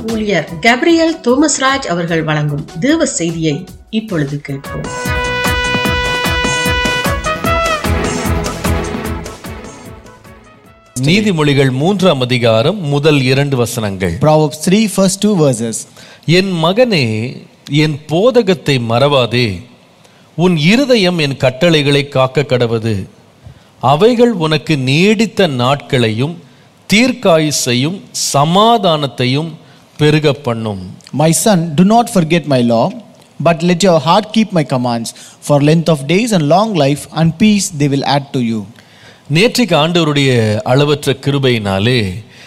ஊழியர் கேப்ரியல் தோமஸ்ராஜ் அவர்கள் வழங்கும் தேவ செய்தியை இப்பொழுது கேட்போம் நீதிமொழிகள் மூன்றாம் அதிகாரம் முதல் இரண்டு வசனங்கள் Proverbs 3, first two verses. என் மகனே என் போதகத்தை மறவாதே உன் இருதயம் என் கட்டளைகளை காக்க கடவது அவைகள் உனக்கு நீடித்த நாட்களையும் தீர்க்காயுசையும் சமாதானத்தையும் பெருக பண்ணும் My son, do not forget my law, but let your heart keep my commands. For length of days and long life and peace they will add to you. நேற்றைக்கு ஆண்டவருடைய அளவற்ற கிருபையினாலே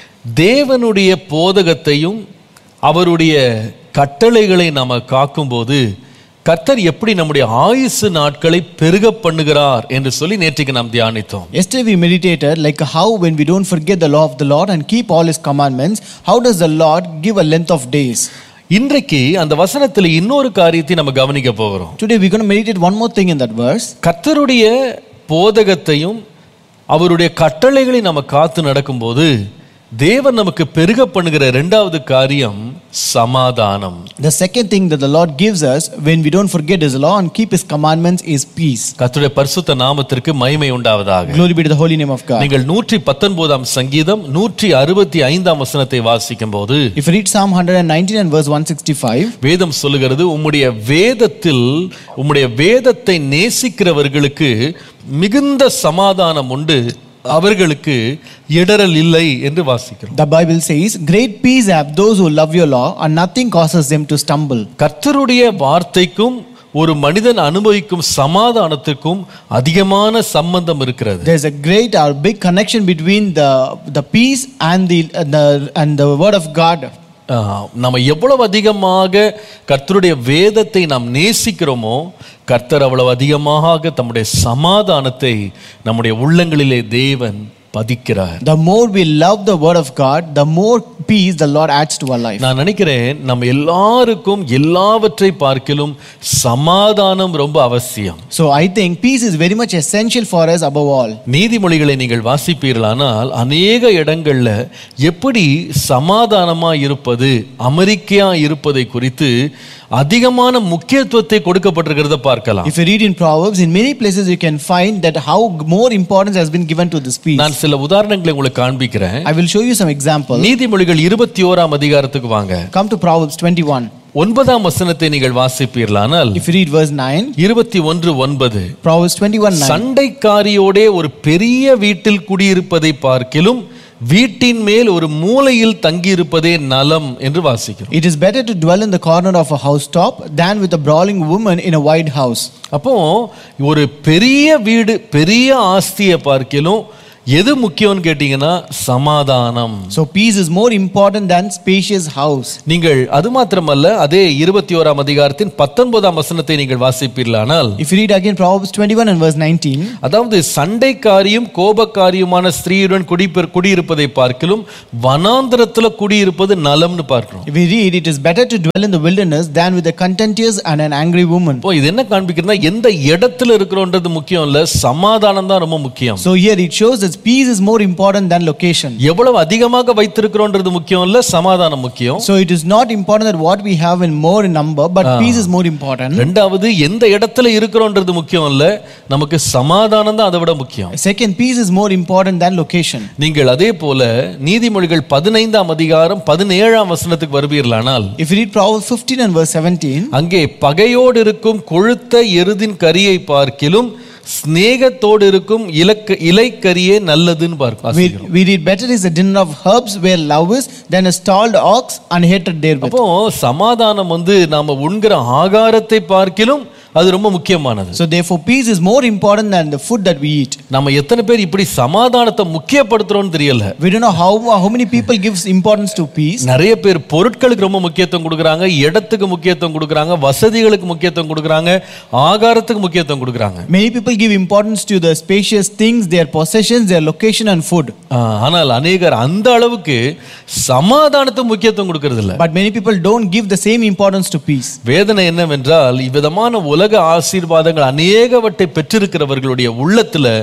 தேவனுடைய போதகத்தையும் அவருடைய கட்டளைகளை நாம காக்கும்போது கர்த்தர் எப்படி நம்முடைய ஆயுசு நாட்களை பெருக பண்ணுகிறார் என்று சொல்லி நேற்றைக்கு நாம் தியானித்தோம் Yesterday we meditated like how when we don't forget the law of the Lord and keep all his commandments, how does the Lord give a length of days? இன்றைக்கு அந்த வசனத்தில் இன்னொரு காரியத்தை நம்ம கவனிக்க போகிறோம் Today we're going to meditate one more thing in that verse. கர்த்தருடைய போதகத்தையும் அவருடைய கட்டளைகளை நம்ம காத்து நடக்கும்போது தேவன் நமக்கு பெருக பண்ணுகிற இரண்டாவது காரியம் சமாதானம் The second thing that the Lord gives us when we don't forget his law and keep his commandments is peace. கர்த்தருடைய பரிசுத்த நாமத்திற்கு மகிமை உண்டாவதாக Glory be to the holy name of God. நீங்கள் நூற்றி பத்தொன்பதாம் சங்கீதம் நூற்றி அறுபத்தி ஐந்தாம் வசனத்தை வாசிக்கும் போது If you read Psalm 119 and verse 165, வேதம் சொல்லுகிறது உம்முடைய வேதத்தில் உம்முடைய வேதத்தை நேசிக்கிறவர்களுக்கு மிகுந்த சமாதானம் உண்டு அவர்களுக்கு இடரல் இல்லை என்று வாசிக்கிறோம் the Bible says, Great peace have those who love your law, and nothing causes them to stumble. கர்த்தருடைய வார்த்தைக்கும் ஒரு மனிதன் அனுபவிக்கும் சமாதானத்திற்கும் அதிகமான சம்பந்தம் இருக்கிறது There's a great or big connection between the, the peace and the, and the, and the word of God. ஆஹ், நம்ம எவ்வளவு அதிகமாக கர்த்தருடைய வேதத்தை நாம் நேசிக்கிறோமோ கர்த்தர் அவ்வளவு அதிகமாக தம்முடைய சமாதானத்தை நம்முடைய உள்ளங்களிலே தேவன் பதிக்கிறார் The more we love the word of God, the more peace the Lord adds to our life. நான் நினைக்கிறேன் நம்ம எல்லாருக்கும் எல்லாவற்றை பார்க்கிலும் சமாதானம் ரொம்ப அவசியம் So I think peace is very much essential for us above all. நீதிமொழிகளை நீங்கள் வாசிப்பீர்களானால் அநேக இடங்கள்ல எப்படி சமாதானமா இருப்பது அமெரிக்கையா இருப்பதை குறித்து அதிகமான முக்கியத்துவத்தை கொடுக்கப்பட்டிருக்கிறத பார்க்கலாம் If you read in Proverbs, in many places you can find that how more importance has been given to this peace. நான் சில உதாரணங்களை உங்களுக்கு காண்பிக்கிறேன் I will show you some examples. நீதிமொழிகள் இருபத்தி ஓராம் அதிகாரத்துக்கு வாங்க Come to Proverbs 21. ஒன்பதாம் வசனத்தை நீங்கள் வாசிப்பீர்களானால் If you read verse 9, இருபத்தி ஒன்று ஒன்பது Proverbs 21 9. சண்டைக்காரியோடே ஒரு பெரிய வீட்டில் குடியிருப்பதை பார்க்கிலும் வீட்டின் மேல் ஒரு மூலையில் தங்கியிருப்பதே நலம் என்று வாசிக்கிறோம் It is better to dwell in the corner of a housetop than with a brawling woman in a wide house. அப்போ ஒரு பெரிய வீடு பெரிய ஆஸ்தியை பார்க்கிலும் எது முக்கியம்னு கேட்டீங்கன்னா சமாதானம் So peace is more important than spacious house. நீங்கள் அது மாத்திரமல்ல அதே இருபத்தி ஓராம் அதிகாரத்தின் பத்தொன்பதாம் வசனத்தை நீங்கள் வாசிப்பீர்களானால் If you read again Proverbs 21 and verse 19, அதாவது சண்டைக்காரியும் கோபக்காரியுமான ஸ்திரீயுடன் குடிப்பெ குடியிருப்பதை பார்க்கிலும் வனாந்திரத்துல குடியிருப்பது நலம்னு பார்க்கிறோம் if we read, it is better to dwell in the wilderness than with a contentious and an angry woman. இப்போ இது என்ன காண்பிக்கிறதுனா எந்த இடத்துல இருக்கிறோன்றது முக்கியம் இல்ல சமாதானம் தான் ரொம்ப முக்கியம் So here it shows that peace is more important than location. எவ்வளவு அதிகமாக வைத்திருக்கிறோன்றது முக்கியம் இல்ல சமாதானம் முக்கியம் So it is not important that what we have in more in number, but peace is more important. ரெண்டாவது எந்த இடத்துல இருக்கிறோன்றது முக்கியம் இல்ல நமக்கு சமாதானம் தான் அதை விட முக்கியம் Second, peace is more important than location. நீங்கள் அதே போல நீதிமொழிகள் பதினைந்தாம் அதிகாரம் பதினேழாம் வசனத்துக்கு வருவீர்களானால் If you read Proverbs 15 and verse 17, அங்கே பகையோடு இருக்கும் கொழுத்த எருதின் கரியை பார்க்கிலும் சிநேகத்தோடு இருக்கும் இலக்க இலைக்கரியே நல்லதுன்னு பார்க்க we, we read, Better is the dinner of herbs where love is than a stalled ox and hatred therewith. அப்போ சமாதானம் வந்து நாம உண்கிற ஆகாரத்தை பார்க்கிலும் அது ரொம்ப முக்கியமானது So therefore, peace is more important than the food that we eat. நம்ம எத்தனை பேர் இப்படி சமாதானத்தை முக்கியப்படுத்துறோம்னு தெரியல We don't know how, how many people gives importance to peace. நிறைய பேர் பொருட்களுக்கு ரொம்ப முக்கியத்துவம் கொடுக்குறாங்க இடத்துக்கு முக்கியத்துவம் கொடுக்குறாங்க வசதிகளுக்கு முக்கியத்துவம் கொடுக்குறாங்க ஆகாரத்துக்கு முக்கியத்துவம் கொடுக்குறாங்க Many people give importance to the spacious things, their possessions, their location and food. ஆ, ஆனால் அநேகர் அந்த அளவுக்கு சமாதானத்துக்கு முக்கியத்துவம் கொடுக்கறது இல்ல But many people don't give the same importance to peace. வேதனை என்னவென்றால் இவ்விதமான உலக ஆசீர்வாதங்கள் அநேகவற்றை பெற்றிருக்கிறவர்களுடைய உள்ளத்துல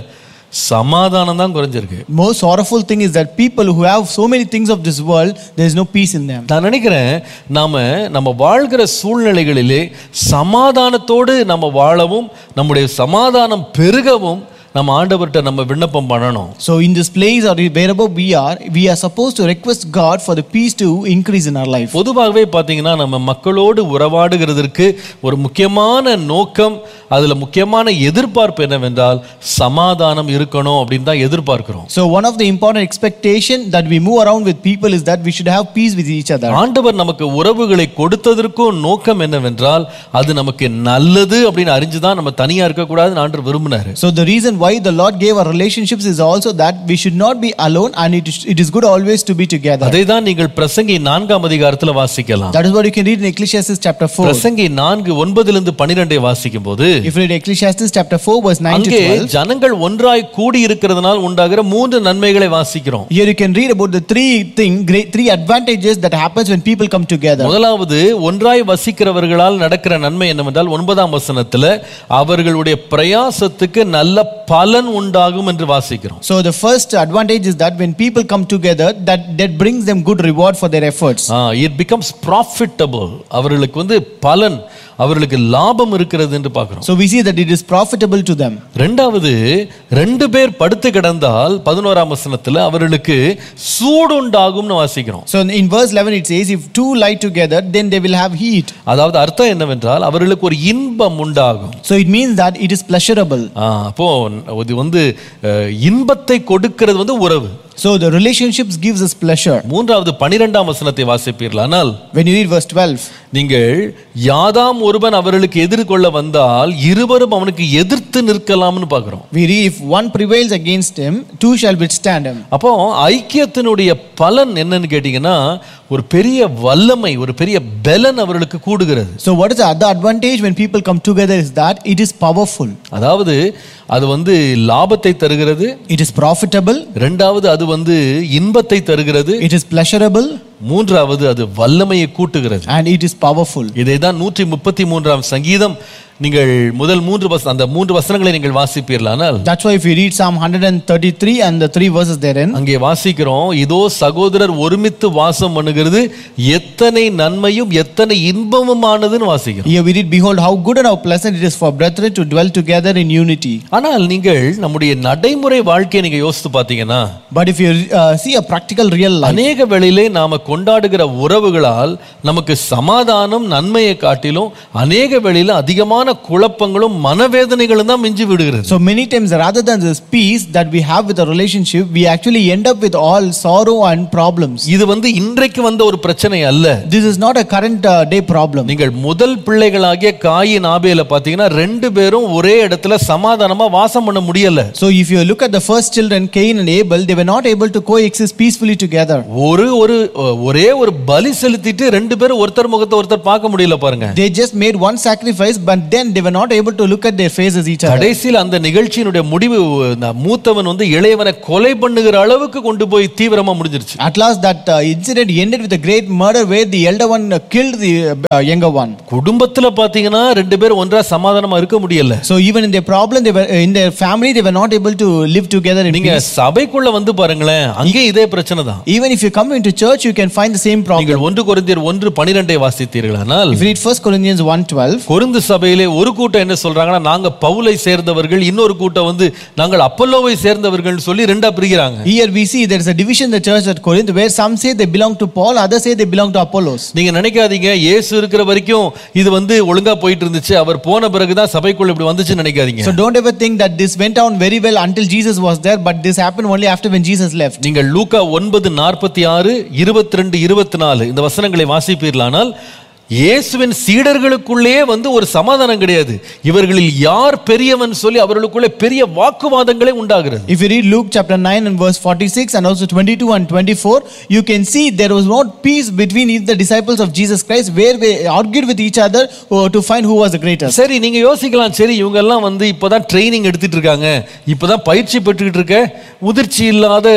சமாதானம் தான் குறைஞ்சிருக்கு Most sorrowful thing is that people who have so many things of this world, there is no peace in them. நான் நினைக்கிறேன் நாம நம்ம வாழ்கிற சூழ்நிலைகளிலே சமாதானத்தோடு நம்ம வாழவும் நம்முடைய சமாதானம் பெருகவும் நம்ம ஆண்டவர்கிட்ட நம்ம விண்ணப்பம் பண்ணணும் So in this place or wherever we are, we are supposed to request God for the peace to increase in our life. பொதுவாகவே பார்த்தீங்கன்னா நம்ம மக்களோடு உறவாடுகிறதற்கு ஒரு முக்கியமான நோக்கம் அதுல முக்கியமான எதிர்பார்ப்பு என்னவென்றால் சமாதானம் இருக்கணும் அப்படின்னு தான் எதிர்பார்க்கிறோம் So one of the important expectation that we move around with people is that we should have peace with each other. ஆண்டவர் நமக்கு உறவுகளை கொடுத்ததற்கும் நோக்கம் என்னவென்றால் அது நமக்கு நல்லது அப்படின்னு அறிஞ்சுதான் நம்ம தனியா இருக்கக்கூடாதுன்னு ஆண்டவர் விரும்பினாரு So the reason why the Lord gave our relationships is also that we should not be alone and it is, it is good always to be together. அதை தான் நீங்கள் பிரசங்கி நான்காம் அதிகாரத்துல வாசிக்கலாம் That is what you can read in Ecclesiastes chapter 4. பிரசங்கி நான்கு ஒன்பதிலிருந்து பன்னிரெண்டை வாசிக்கும் போது If you read Ecclesiastes chapter 4 verse 9 to அங்கே 12, ஜனங்கள் ஒன்றாய் கூடி இருக்கிறதுனால் உண்டாகிற மூன்று நன்மைகளை வாசிக்கிறோம் here you can read about the three thing, great three advantages that happens when people come together. முதலாவது ஒன்றாய் வசிக்கிறவர்களால் நடக்கிற நன்மை என்னவென்றால் ஒன்பதாம் வசனத்துல அவர்களுடைய பிரயாசத்துக்கு நல்ல பலன் உண்டாகும் என்று வாசிக்கிறோம் So the first advantage is that when people come together, that that brings them good reward for their efforts. It becomes profitable அவர்களுக்கு வந்து பலன் அவர்களுக்கு லாபம் இருக்கிறது என்று பார்க்கிறோம் So we see that it is profitable to them. ரெண்டாவது ரெண்டு பேர் படுத்து கிடந்தால் பதினோராம் வசனத்துல அவர்களுக்கு சூடுண்டாகும்னு வாசிக்கிறோம் So in verse 11 it says, if two lie together, then they will have heat. அதாவது அர்த்தம் என்னவென்றால் அவர்களுக்கு ஒரு இன்பம் உண்டாகும் So it means that it is pleasurable. ஆ, அப்போ இது வந்து அஹ், இன்பத்தை கொடுக்கிறது வந்து உறவு So the relationships gives us pleasure. மூன்றாவது பனிரெண்டாம் வசனத்தை வாசிப்பீர்களானால் When you read verse 12, நீங்கள் யாதாம் ஒருவன் அவர்களுக்கு எதிர்கொள்ள வந்தால் இருவரும் அவனுக்கு எதிர்த்து நிற்கலாம்னு பார்க்கிறோம் we read, if one prevails against him, two shall withstand him. அப்போ ஐக்கியத்தினுடைய பலன் என்னன்னு கேட்டீங்கன்னா ஒரு பெரிய வல்லமை ஒரு பெரிய பலன் அவர்களுக்கு கூடுகிறது So what is the other advantage when people come together is that it is powerful. அதாவது அது வந்து லாபத்தை தருகிறது It is profitable. ரெண்டாவது அது வந்து இன்பத்தை தருகிறது It is pleasurable மூன்றாவது அது வல்லமையை கூட்டுகிறது and it is powerful. இதை தான் நூற்றி முப்பத்தி மூன்றாம் சங்கீதம் நீங்கள் முதல் மூன்று வச அந்த மூன்று வசனங்களை நீங்கள் வாசிப்பீர்களானால் That's why if you read Psalm 133 and the three verses therein, அங்கே வாசிக்கிறோம் இதோ சகோதரர் ஒருமித்து வாசம் பண்ணுகிறது எத்தனை நன்மையும் எத்தனை இன்பமுமானதுன்னு வாசிக்கிறோம் here we read, Behold, how good and how pleasant it is for brethren to dwell together in unity. ஆனால் நீங்கள் நம்முடைய நடைமுறை வாழ்க்கையை நீங்க யோசித்து பார்த்தீங்கன்னா But if you uh, see a practical real life, அநேக வேளையிலே நாம கொண்டாடுகிற உறவுகளால் நமக்கு சமாதானம் நன்மையை காட்டிலும் அநேக வேளையில அதிகமான குழப்பங்களும் மனவேதனைகளும் தான் மிஞ்சி விடுகிறது so many times rather than this peace that we have with a relationship, we actually end up with all sorrow and problems. இது வந்து இன்றைக்கு வந்த ஒரு பிரச்சனை அல்ல This is not a current uh, day problem. நீங்கள் முதல் பிள்ளைகளாகிய காயின் ஆபேல பார்த்தீங்கன்னா ரெண்டு பேரும் ஒரே இடத்துல சமாதானமா வாசம் பண்ண முடியல So if you look at the first children, Cain and Abel, they were not able to coexist peacefully together. ஒரு ஒரு ஒரே ஒரு பலி செலுத்திட்டு ரெண்டு பேரும் ஒருத்தர் முகத்தை ஒருத்தர் பார்க்க முடியல பாருங்க They just made one sacrifice, but then they were not able to look at their faces each other. கடைசியில் அந்த நிகழ்ச்சியினுடைய முடிவு இந்த மூத்தவன் வந்து இளையவனை கொலை பண்ணுகிற அளவுக்கு கொண்டு போய் தீவிரமா முடிஞ்சிருச்சு At last, that uh, incident ended with a great murder where the elder one uh, killed the uh, younger one. குடும்பத்துல பாத்தீங்கன்னா ரெண்டு பேரும் ஒன்றா சமாதானமா இருக்க முடியல So even in their problem, they were uh, in their family, they were not able to live together in நீங்க peace. சபைக்குள்ள வந்து பாருங்களேன் அங்கே இதே பிரச்சனை தான் Even if you come into church, you can find the same problem. நீங்கள் ஒன்று கொரிந்தியர் ஒன்று பனிரெண்டை வாசித்தீர்களானால் If you read 1 Corinthians 1.12, கொருந்து சபையிலே ஒரு கூட்டம் என்ன சொல்றாங்கன்னா நாங்க பவுலை சேர்ந்தவர்கள் இன்னொரு கூட்டம் வந்து நாங்கள் அப்பல்லோவை சேர்ந்தவர்கள் சொல்லி ரெண்டா பிரிக்கிறாங்க here we see there is a division in the church at Corinth where some say they belong to Paul, others say they belong to Apollos. நீங்க நினைக்காதீங்க இயேசு இருக்கிற வரைக்கும் இது வந்து ஒழுங்கா போயிட்டு இருந்துச்சு அவர் போன பிறகுதான் சபைக்குள்ள இப்படி வந்துச்சுன்னு நினைக்காதீங்க So don't ever think that this went on very well until Jesus was there, but this happened only after when Jesus left. நீங்கள் லூக்கா ஒன்பது நாற்பத்தி ஆறு இருபத்தி ரெண்டு இருபத்தி நாலு இந்த வசனங்களை வாசிப்பீர்களானால் இயேசுவின் சீடர்களுக்குள்ளே வந்து ஒரு சமாதானம் கிடையாது இவர்களில் யார் பெரியவன் சொல்லி அவர்களுக்குள்ளே பெரிய வாக்குவாதங்களே உண்டாகிறது If you read Luke chapter 9 and verse 46 and also 22 and 24, you can see there was not peace between the disciples of Jesus Christ where they argued with each other uh, to find who was the greatest. சரி நீங்க யோசிக்கலாம் சரி இவங்க எல்லாம் வந்து இப்பதான் training எடுத்துட்டு இருக்காங்க இப்பதான் பயிற்சி பெற்றுக்கிட்டு இருக்க முதிர்ச்சி இல்லாத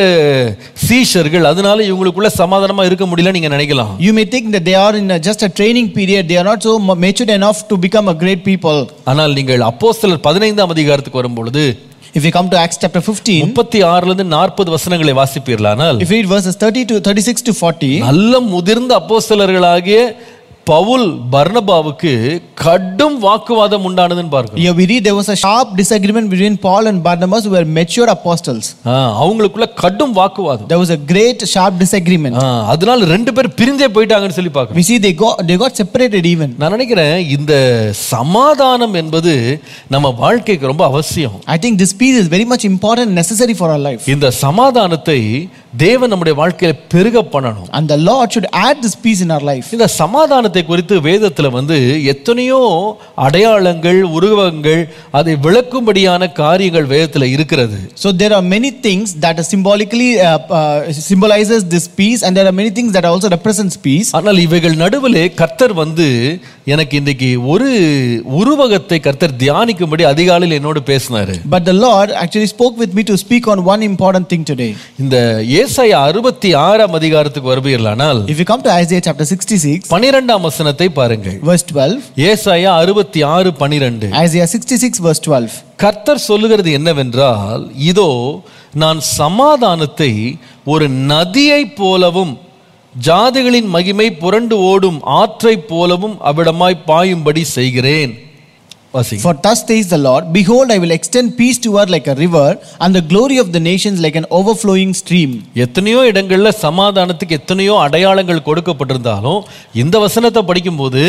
சீஷர்கள் அதனால இவங்களுக்குள்ள சமாதானமா இருக்க முடியல நீங்க நினைக்கலாம் You may think that they are in a, just a training period, they are not so ma- matured enough to become a great people. ஆனால் நீங்கள் அப்போஸ்தலர் பதினைந்தாம் அதிகாரத்துக்கு வரும்பொழுது If we come to Acts chapter 15, முப்பத்தி ஆறுல இருந்து நாற்பது வசனங்களை வாசிப்பீர்களானால் if we read verses 30 to 36 to 40, நல்ல முதிர்ந்த அப்போஸ்தலர்களாகிய பவுல் பர்னபாவுக்கு கடும் வாக்குவாதம் உண்டானதுன்னு பார்க்கிறோம் here we read there was a sharp disagreement between Paul and Barnabas, who were mature apostles. ஆ, அவங்களுக்குள்ள கடும் வாக்குவாதம் There was a great sharp disagreement. ஆ, அதனால ரெண்டு பேர் பிரிஞ்சே போயிட்டாங்கன்னு சொல்லி பார்க்கிறோம் We see they got they got separated even. நான் நினைக்கிறேன் இந்த சமாதானம் என்பது நம்ம வாழ்க்கைக்கு ரொம்ப அவசியம் I think this peace is very much important and necessary for our life. இந்த சமாதானத்தை தேவன் நம்முடைய வாழ்க்கையில பெருக பண்ணணும் And the Lord should add this peace in our life. இந்த சமாதானத்தை குறித்து வேதத்துல வந்து எத்தனையோ அடையாளங்கள் உருவங்கள் அதை விளக்கும்படியான காரியங்கள் வேதத்துல இருக்கிறது So there are many things that are symbolically uh, uh, symbolizes this peace, and there are many things that also represents peace. ஆனால் இவைகள் நடுவிலே கர்த்தர் வந்து எனக்கு இன்றைக்கு ஒரு உருவகத்தை கர்த்தர் தியானிக்கும்படி அதிகாலையில் என்னோடு பேசினாரு But the Lord actually spoke with me to speak on one important thing today. இந்த ஏசாயா அறுபத்தி ஆறாம் அதிகாரத்துக்கு வருவீர்களானால் If you come to Isaiah chapter 66, பனிரெண்டாம் வசனத்தை பாருங்கள் verse 12, ஏசாயா அறுபத்தி ஆறு பனிரெண்டு Isaiah 66, verse 12. கர்த்தர் சொல்லுகிறது என்னவென்றால் இதோ நான் சமாதானத்தை ஒரு நதியைப் போலவும் ஜாதிகளின் மகிமை புரண்டு ஓடும் ஆற்றைப் போலவும் அவ்விடமாய் பாயும்படி செய்கிறேன் வாசி For thus says the Lord, Behold, I will extend peace to her like a river, and the glory of the nations like an overflowing stream. எத்தனையோ இடங்கள்ல சமாதானத்துக்கு எத்தனையோ அடையாளங்கள் கொடுக்கப்பட்டிருந்தாலும் இந்த வசனத்தை படிக்கும்போது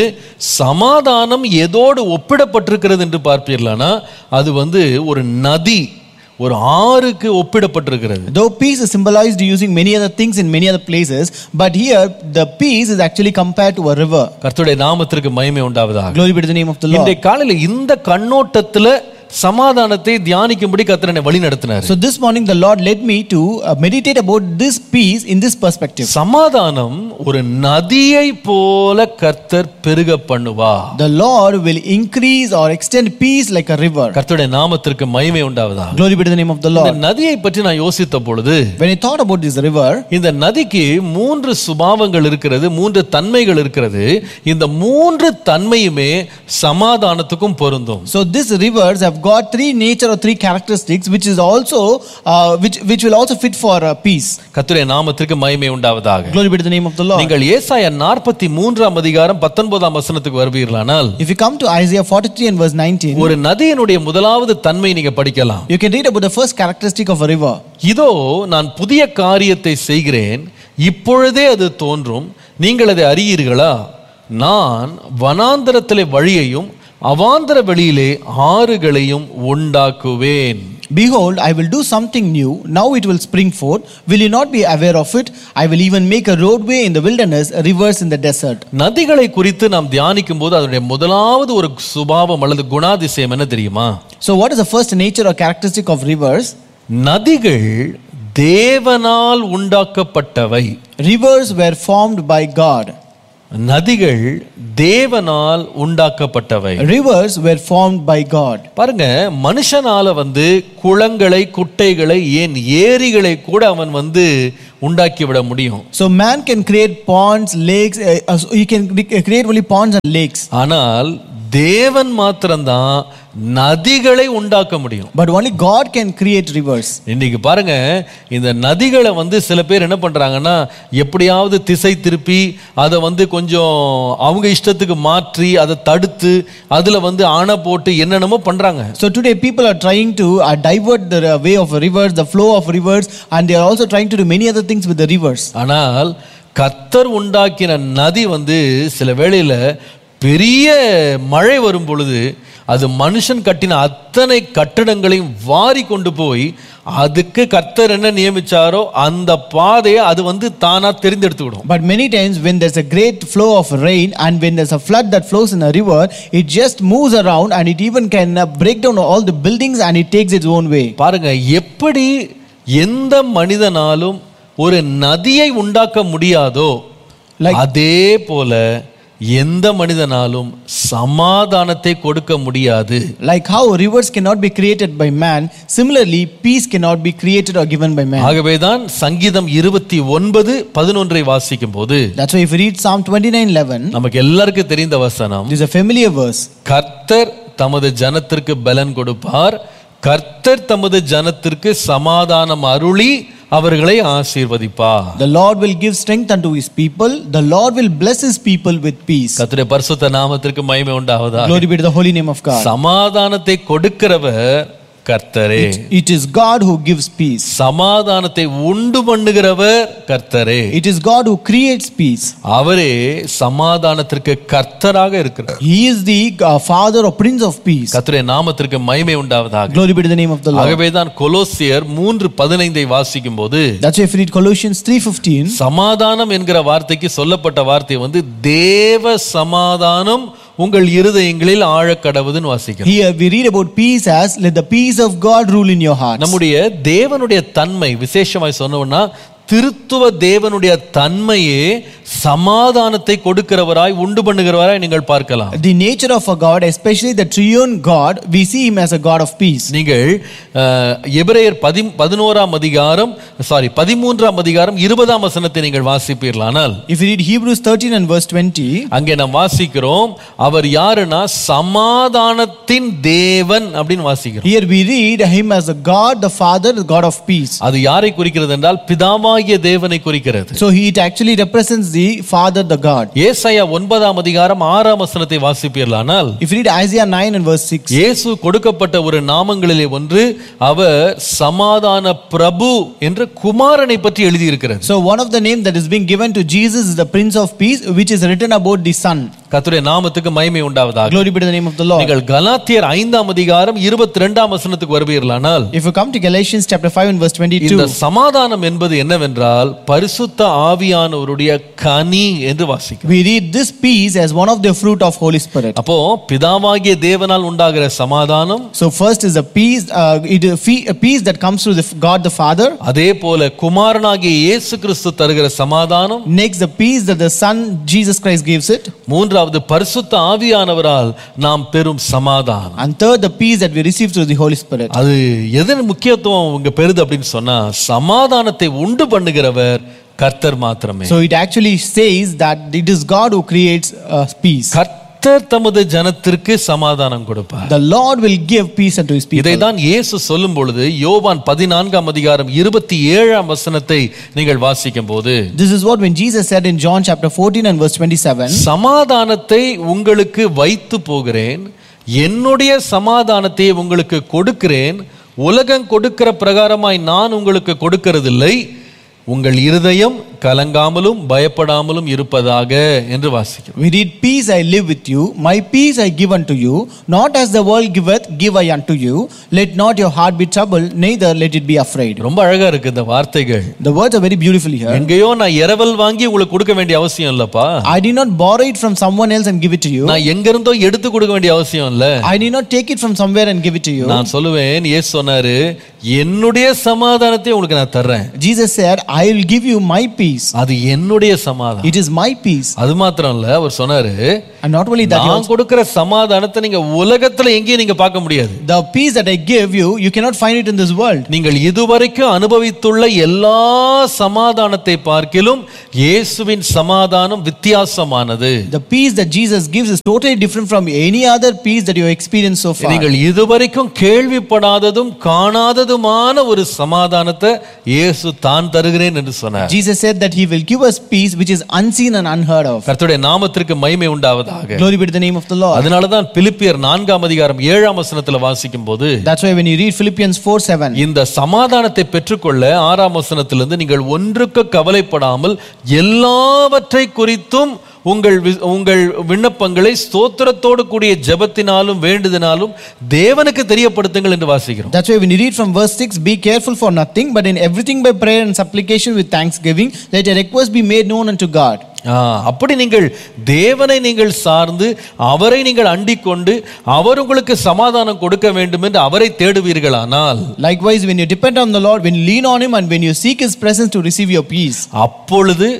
சமாதானம் எதோடு ஒப்பிடப்பட்டிருக்கிறது என்று பார்ப்பீர்களானா அது வந்து ஒரு நதி ஒரு ஆறுக்கு ஒப்பிடப்பட்டிருக்கிறது Though peace is symbolized using many other things in many other places, but here the peace is actually compared to a river. கர்த்தருடைய நாமத்திற்கு மகிமை உண்டாவதாக Glory be to the name of the Lord. இன்றைய காலையில இந்த கண்ணோட்டத்துல சமாதானத்தை தியானிக்கும்படி கர்த்தர் என்னை வழி நடத்தினார் So this morning the Lord led me to uh, meditate about this peace in this perspective. சமாதானம் ஒரு நதியை போல கர்த்தர் பெருக பண்ணுவா The Lord will increase or extend peace like a river. கர்த்தருடைய நாமத்திற்கு மகிமை உண்டாவதா Glory be to the name of the இந்த Lord. நதியை பற்றி நான் யோசித்த பொழுது When I thought about this river, இந்த நதிக்கு மூன்று சுபாவங்கள் இருக்கிறது மூன்று தன்மைகள் இருக்கிறது இந்த மூன்று தன்மையுமே சமாதானத்துக்கும் பொருந்தும் so these rivers have got three nature or three characteristics, which is also uh, which which will also fit for uh, peace. கர்த்தருடைய நாமத்திற்கு மகிமை உண்டாவதாக Glory be to the name of the Lord. நீங்கள் ஏசாயா நாற்பத்தி மூன்றாம் அதிகாரம் பத்தொன்பதாம் வசனத்துக்கு வருவீர்களானால் If you come to Isaiah 43 and verse 19, ஒரு நதியினுடைய முதலாவது தன்மை நீங்க படிக்கலாம் you can read about the first characteristic of a river. இதோ நான் புதிய காரியத்தை செய்கிறேன் இப்பொழுதே அது தோன்றும் நீங்கள் அதை அறியீர்களா நான் வனாந்தரத்திலே வழியையும் அவாந்தர வெளியிலே ஆறுகளையும் உண்டாக்குவேன் Behold, I will do something new. Now it will spring forth. Will you not be aware of it? I will even make a roadway in the wilderness, rivers in the desert. நதிகளை குறித்து நாம் தியானிக்கும் போது அதனுடைய முதலாவது ஒரு சுபாவம் அல்லது குணாதிசயம் என்ன தெரியுமா So, what is the first nature or characteristic of rivers? நதிகள் தேவனால் உண்டாக்கப்பட்டவை Rivers were formed by God. நதிகள் தேவனால் உண்டாக்கப்பட்டவை Rivers were formed by God. பாருங்க மனுஷனால வந்து குளங்களை குட்டைகளை ஏன் ஏரிகளை கூட அவன் வந்து உண்டாக்கி விட முடியும் So, man can create ponds, lakes, uh, uh, so he can re- create only ponds and lakes. ஆனால் தேவன் மாத்திரம்தான் நதிகளை உண்டாக்க முடியும் But only God can create rivers. இன்னைக்கு பாருங்க இந்த நதிகளை வந்து சில பேர் என்ன பண்றாங்கன்னா எப்படியாவது திசை திருப்பி அதை வந்து கொஞ்சம் அவங்க இஷ்டத்துக்கு மாற்றி அதை தடுத்து அதுல வந்து அணை போட்டு என்னென்னமோ பண்றாங்க So today people are trying to uh, divert the uh, way of rivers, the flow of rivers, and they are also trying to do many other things with the rivers. ஆனால் கத்தர் உண்டாக்கின நதி வந்து சில வேளையில பெரிய மழை வரும் பொழுது அது மனுஷன் கட்டின அத்தனை கட்டிடங்களையும் வாரி கொண்டு போய் அதுக்கு கர்த்தர் என்ன நியமிச்சாரோ அந்த பாதையை அது வந்து தானா தெரிந்தெடுத்துக்கிடும் But many times when there's a great flow of rain and when there's a flood that flows in a river, it just moves around and it even can uh, break down all the buildings and it takes its own way. பாருங்க எப்படி எந்த மனிதனாலும் ஒரு நதியை உண்டாக்க முடியாதோ Like- அதே போல எந்த மனிதனாலும் சமாதானத்தை கொடுக்க முடியாது Like how rivers cannot be created by man, similarly, peace cannot be created or given by man. ஆகவேதான் சங்கீதம் இருபத்தி ஒன்பது பதினொன்றை வாசிக்கும் போது That's why if you read Psalm 29 11, நமக்கு எல்லாருக்கும் தெரிந்த வசனம் this is a familiar verse. கர்த்தர் தமது ஜனத்திற்கு பலன் கொடுப்பார் கர்த்தர் தமது ஜனத்திற்கு சமாதானம் அருளி அவர்களை ஆசீர்வதிப்பார் The Lord will give strength unto his people. The Lord will bless his people with peace. கர்த்தருடைய பரிசுத்த நாமத்திற்கு மகிமை உண்டாவதா Glory be to the holy name of God. சமாதானத்தை கொடுக்கிறவர் கர்த்தரே It is God who gives peace. சமாதானத்தை உண்டு பண்ணுகிறவர் கர்த்தரே It is God who creates peace. அவரே சமாதானத்திற்கு கர்த்தராக இருக்கிறார் He is the uh, father or prince of peace. கர்த்தருடைய நாமத்திற்கு மகிமை உண்டாவதாக Glory be to the name of the Lord. ஆகவேதான் கொலோசியர் மூன்று பதினைந்தை வாசிக்கும் போது That's why if you read Colossians 3:15, சமாதானம் என்கிற வார்த்தைக்கு சொல்லப்பட்ட வார்த்தை வந்து தேவ சமாதானம் உங்கள் இருதயங்களில் ஆழக்கடவுதுன்னு வாசிக்கிறோம் here we read about peace as let the peace of God rule in your hearts. நம்முடைய தேவனுடைய தன்மை விசேஷமாய் சொன்னோம்னா திருத்துவ தேவனுடைய தன்மையே சமாதானத்தை கொடுக்கிறவராய் உண்டு பண்ணுகிறவராய் நீங்கள் பார்க்கலாம் The nature of a God, especially the triune God, we see him as a God of peace. நீங்கள் அஹ், எபிரேயர் பதி பதினோராம் அதிகாரம் சாரி பதிமூன்றாம் அதிகாரம் இருபதாம் வசனத்தை நீங்கள் வாசிப்பீர்களானால் If you read Hebrews 13 and verse 20, அங்கே நாம் வாசிக்கிறோம் அவர் யாருன்னா சமாதானத்தின் தேவன் அப்படின்னு வாசிக்கிறோம் here we read him as a God, the Father, the God of peace. அது யாரை குறிக்கிறது என்றால் பிதாவாகிய தேவனை குறிக்கிறது So he it actually represents the Father, the God. ஏசாயா ஒன்பதாம் அதிகாரம் ஆறாம் வசனத்தை வாசிப்பீர்களானால் If you read Isaiah 9 and verse 6, இயேசு கொடுக்கப்பட்ட ஒரு நாமங்களிலே ஒன்று அவர் சமாதான பிரபு என்ற குமாரனை பற்றி எழுதியிருக்கிறது so one of the name that is being given to Jesus is the Prince of Peace, which is written about the Son. கர்த்தருடைய நாமத்துக்கு மகிமை உண்டாவதாக Glory be to the name of the Lord. நீங்கள் கலாத்தியர் ஐந்தாம் அதிகாரம் இருபத்தி ரெண்டாம் வசனத்துக்கு வருவீர்களானால் If you come to Galatians chapter 5 and verse 22, இந்த சமாதானம் என்பது என்னவென்றால் பரிசுத்த ஆவியானவருடைய கனி என்று வாசிக்கிறோம் we read this peace as one of the fruit of Holy Spirit. அப்போ பிதாவாகிய தேவனால் உண்டாகிற சமாதானம் So first is a peace, uh, it, a fe- a peace that comes through the, f- God the Father. அதே போல குமாரனாகிய இயேசு கிறிஸ்து தருகிற சமாதானம் Next, the peace that the Son Jesus Christ gives it. மூன்றாவது பரிசுத்த ஆவியானவரால் நாம் பெறும் சமாதானம் And third, the peace that we receive through the Holy Spirit. அது எதன் முக்கியத்துவம் இங்க பெறுது அப்படின்னு சொன்னா சமாதானத்தை உண்டு பண்ணுகிறவர் கர்த்தர் மாத்திரமே So it actually says that it is God who creates uh, peace. கர்த்தர் தமது ஜனத்திற்கு சமாதானம் கொடுப்பார் The Lord will give peace unto his people. இதைதான் இயேசு சொல்லும் பொழுது யோவான் பதினான்காம் அதிகாரம் இருபத்தி ஏழாம் வசனத்தை நீங்கள் வாசிக்கும் போது This is what when Jesus said in John chapter 14 and verse 27, சமாதானத்தை உங்களுக்கு வைத்து போகிறேன் என்னுடைய சமாதானத்தை உங்களுக்கு கொடுக்கிறேன் உலகம் கொடுக்கிற பிரகாரமாய் நான் உங்களுக்கு கொடுக்கிறதில்லை உங்கள் இருதயம் கலங்காமலும் பயப்படாமலும் இருப்பதாக என்று வாசிக்கிறோம் we read, Peace I live with you, my peace I give unto you, not as the world giveth, give I unto you. Let not your heart be troubled, neither let it be afraid. ரொம்ப அழகா இருக்கு இந்த வார்த்தைகள் The words are very beautiful here. எங்கேயோ நான் இரவல் வாங்கி உங்களுக்கு கொடுக்க வேண்டிய அவசியம் இல்லப்பா I did not borrow it from someone else and give it to you. நான் எங்க இருந்தோ எடுத்து கொடுக்க வேண்டிய அவசியம் இல்ல I did not take it from somewhere and give it to you. நான் சொல்லுவேன் இயேசு சொன்னாரு என்னுடைய சமாதானத்தை உங்களுக்கு நான் தர்றேன் Jesus said, I will give you my peace. அது என்னுடைய சமாதானம் It is my peace. அது மாத்திரம் இல்ல அவர் சொன்னாரு And not only that, நான் கொடுக்கிற சமாதானத்தை நீங்க உலகத்துல எங்கேயும் நீங்க பார்க்க முடியாது the peace that I give you, you cannot find it in this world. நீங்கள் இதுவரைக்கும் அனுபவித்துள்ள எல்லா சமாதானத்தை பார்க்கிலும் இயேசுவின் சமாதானம் வித்தியாசமானது The peace that Jesus gives is totally different from any other peace that you have experienced so far. நீங்கள் இதுவரைக்கும் கேள்விப்படாததும் காணாததுமான ஒரு சமாதானத்தை இயேசு தான் தருகிறேன் என்று சொன்னார் Jesus said that he will give us peace which is unseen and unheard of. கர்த்தருடைய நாமத்திற்கு மகிமை உண்டாவதாக Glory be to the name of the Lord. அதனாலதான் பிலிப்பியர் நான்காம் அதிகாரம் ஏழாம் வசனத்துல வாசிக்கும் போது That's why when you read Philippians 4 7, இந்த சமாதானத்தை பெற்றுக்கொள்ள ஆறாம் வசனத்திலிருந்து நீங்கள் ஒன்றுக்கு கவலைப்படாமல் எல்லாவற்றை குறித்தும் உங்கள் வி- உங்கள் விண்ணப்பங்களை ஸ்தோத்திரத்தோடு கூடிய ஜெபத்தினாலும் வேண்டுதனாலும் தேவனுக்கு தெரியப்படுத்துங்கள் என்று வாசிக்கிறோம் that's why when you read from verse 6, be careful for nothing, but in everything by prayer and supplication with thanksgiving, let your request be made known unto God. ஆ, அப்படி நீங்கள் தேவனை நீங்கள் சார்ந்து அவரை நீங்கள் அண்டிக் கொண்டு அவர் உங்களுக்கு சமாதானம் கொடுக்க வேண்டும் என்று அவரை தேடுவீர்களானால் Likewise, when you depend on the Lord, when you lean on Him, and when you seek His presence to receive your peace, அப்பொழுது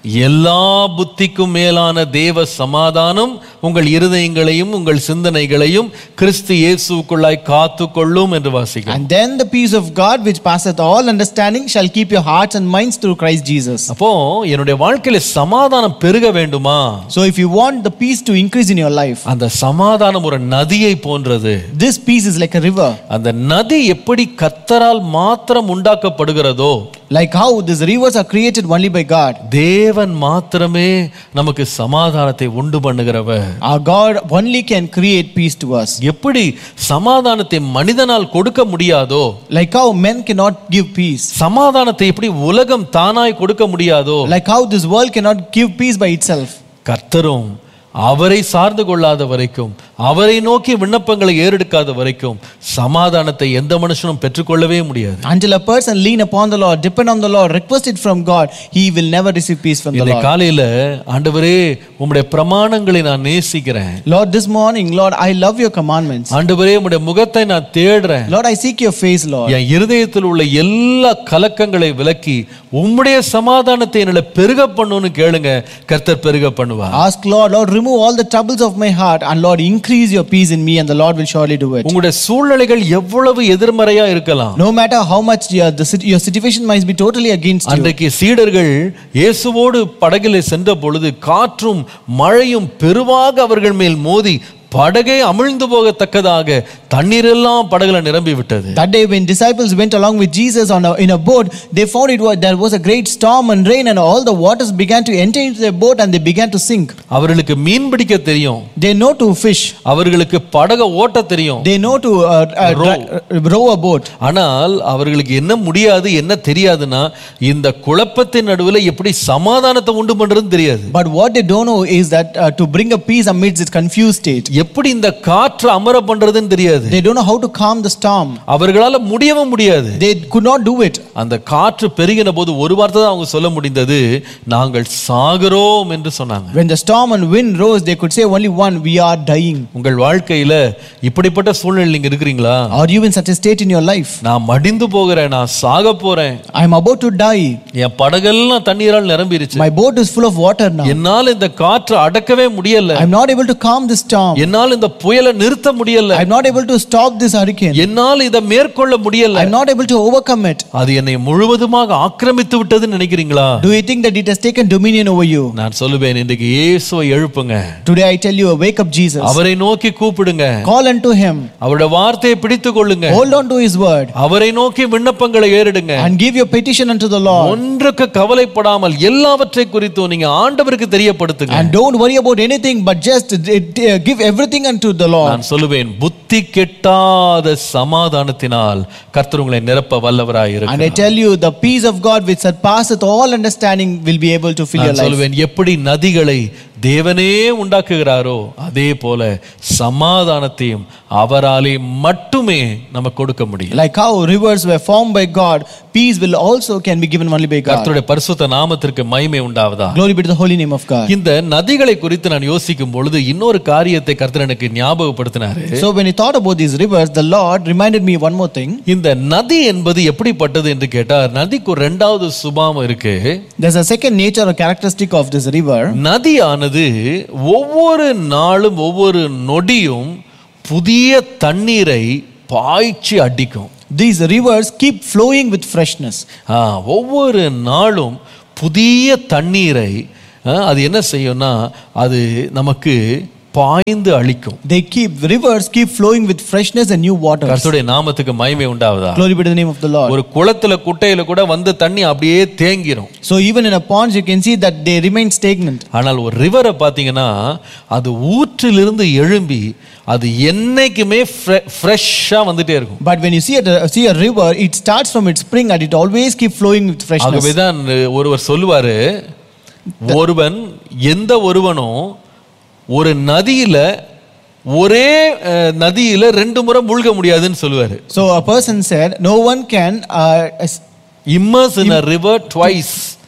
எல்லா புத்திக்கும் மேலான தேவ சமாதானம் உங்கள் இருதயங்களையும் உங்கள் சிந்தனைகளையும் கிறிஸ்து இயேசுக்குள்ளாய் காத்துக்கொள்ளும் என்று வாசிக்கிறோம் And then the peace of God, which passeth all understanding, shall keep your hearts and minds through Christ Jesus. அப்போ என்னுடைய வாழ்க்கையில சமாதானம் பெருக வேண்டுமா So, if you want the peace to increase in your life, அந்த சமாதானம் ஒரு நதியை போன்றது this peace is like a river. அந்த நதி எப்படி கத்தரால் மாத்திரம் உண்டாக்கப்படுகிறதோ Like how these rivers are created only by God. தேவன் மாத்திரமே நமக்கு சமாதானத்தை உண்டு பண்ணுகிறவர் Our God only can create peace to us. எப்படி சமாதானத்தை மனிதனால் கொடுக்க முடியாதோ Like how men cannot give peace. சமாதானத்தை எப்படி உலகம் தானாய் கொடுக்க முடியாதோ Like how this world cannot give peace by itself. கர்த்தரும் அவரை சார்ந்து கொள்ளாத வரைக்கும் அவரை நோக்கி விண்ணப்பங்களை ஏறெடுக்காத வரைக்கும் சமாதானத்தை எந்த மனுஷனும் பெற்றுக்கொள்ளவே முடியாது Until a person lean upon the Lord, depend on the Lord, request it from God, he will never receive peace from the இந்த Lord. காலையில ஆண்டவரே உம்முடைய பிரமாணங்களை நான் நேசிக்கிறேன் Lord, this morning, Lord, I love your commandments. ஆண்டவரே உம்முடைய முகத்தை நான் தேடுறேன் Lord, I seek your face, Lord. என் இருதயத்தில் உள்ள எல்லா கலக்கங்களை விலக்கி உம்முடைய சமாதானத்தை என்னில பெருக பண்ணுன்னு கேளுங்க கர்த்தர் பெருக பண்ணுவார் Ask Lord, Lord, remove all the troubles of my heart, and Lord, increase your peace in me, and the Lord will surely do it. உங்களுடைய சூழ்நிலைகள் எவ்வளவு எதிர்மறையா இருக்கலாம் No matter how much your, the, sit- your situation might be totally against you. அன்றைக்கு சீடர்கள் இயேசுவோடு படகிலே சென்ற பொழுது காற்றும் மழையும் பெருவாக அவர்கள் மேல் மோதி படகே அமிழ்ந்து போகத்தக்கதாக தண்ணீரெல்லாம் படகுல நிரம்பி விட்டது That day, when disciples went along with Jesus on a, in a boat, they found it was there was a great storm and rain, and all the waters began to enter into the boat, and they began to sink. அவர்களுக்கு மீன் பிடிக்க தெரியும் They know to fish. அவர்களுக்கு படக ஓட்ட தெரியும் They know to uh, uh, Row. dra- row a boat. ஆனால் அவர்களுக்கு என்ன முடியாது என்ன தெரியாதுன்னா இந்த குழப்பத்தின் நடுவில் எப்படி சமாதானத்தை உண்டு பண்றதுன்னு தெரியாது But what they don't know is that uh, to bring a peace amidst this confused state. எப்படி இந்த காற்று அமர பண்றதுன்னு தெரியாது They don't know how to calm the storm. அவர்களால முடியவும் முடியாது They could not do it. அந்த காற்று பெருகின போது ஒரு வார்த்தை தான் அவங்க சொல்ல முடிந்தது நாங்கள் சாகிறோம் என்று சொன்னாங்க When the storm and wind rose, they could say only one, we are dying. உங்கள் வாழ்க்கையில இப்படிப்பட்ட சூழ்நிலை நீங்க இருக்கிறீங்களா Are you in such a state in your life? நான் மடிந்து போகிறேன் நான் சாக போறேன் I am about to die. என் படகெல்லாம் தண்ணீரால் நிரம்பிருச்சு My boat is full of water now. என்னால் இந்த காற்றை அடக்கவே முடியல I'm not able to calm this storm. என்னால் இந்த புயலை நிறுத்த முடியல I'm not able to stop this hurricane. என்னால் இதை மேற்கொள்ள முடியல I'm not able to overcome it. அது என்னை முழுவதுமாக ஆக்கிரமித்து விட்டதுன்னு நினைக்கிறீங்களா Do you think that it has taken dominion over you? நான் சொல்லுவேன் இன்றைக்கு இயேசுவை எழுப்புங்க Today I tell you, wake up Jesus. அவரை நோக்கி கூப்பிடுங்க Call unto him. அவருடைய வார்த்தையை பிடித்துக் கொள்ளுங்க Hold on to his word. அவரை நோக்கி விண்ணப்பங்களை ஏறிடுங்க And give your petition unto the Lord. ஒன்றுக்கு கவலைப்படாமல் எல்லாவற்றை குறித்தும் நீங்க ஆண்டவருக்கு தெரியப்படுத்துங்க And don't worry about anything, but just uh, uh, give everything unto the Lord. நான் சொல்லுவேன் புத்தி கெட்டாத சமாதானத்தினால் கர்த்தர் உங்களை நிரப்ப வல்லவராய் And I இருக்கிறார் tell you, the peace of God which surpasseth all understanding will be able to fill your நான் life. சொல்லுவேன் எப்படி நதிகளை தேவனே உண்டாக்குகிறாரோ அதே போல சமாதானத்தையும் அவராலே மட்டுமே நமக்கு கொடுக்க முடியும் Like how rivers were formed by God, peace will also can be given only by God. கர்த்தருடைய பரிசுத்த நாமத்திற்கு மகிமை உண்டாவதா Glory be to the holy name of God. இந்த நதிகளை குறித்து நான் யோசிக்கும் பொழுது இன்னொரு காரியத்தை கர்த்தர் எனக்கு ஞாபகப்படுத்தினாரு So when he thought about these rivers, the Lord reminded me one more thing. இந்த நதி என்பது எப்படிப்பட்டது என்று கேட்டார் நதிக்கு ஒரு ரெண்டாவது சுபாவம் இருக்கு There's a second nature or characteristic of this river. நதியானது ஒவ்வொரு நாளும் ஒவ்வொரு நொடியும் புதிய தண்ணீரை பாய்ச்சி அடிக்கும் These rivers keep flowing with freshness. ஆ, ஒவ்வொரு நாளும் புதிய தண்ணீரை ஆ, அது என்ன செய்யும்னா அது நமக்கு பாய்ந்து அளிக்கும் They keep rivers keep flowing with freshness and new waters. கர்த்தருடைய நாமத்துக்கு மகிமை உண்டாவதா Glory be to the name of the Lord. ஒரு குளத்துல குட்டையில கூட வந்த தண்ணி அப்படியே தேங்கிரும் So even in a pond, you can see that they remain stagnant. ஆனால் ஒரு ரிவரை பார்த்தீங்கன்னா அது ஊற்றிலிருந்து எழும்பி அது என்னைக்குமே ஃப்ரெஷ்ஷாக வந்துட்டே இருக்கும் But when you see a, see a river, it starts from its spring and it always keep flowing with freshness. ஆகவேதான் ஒருவர் சொல்லுவாரு ஒருவன் எந்த ஒருவனும் ஒரு நதியில ஒரே அஹ், நதியில ரெண்டு முறை மூழ்க முடியாதுன்னு சொல்லுவாரு So a person said, no one can uh, as- immerse in a river twice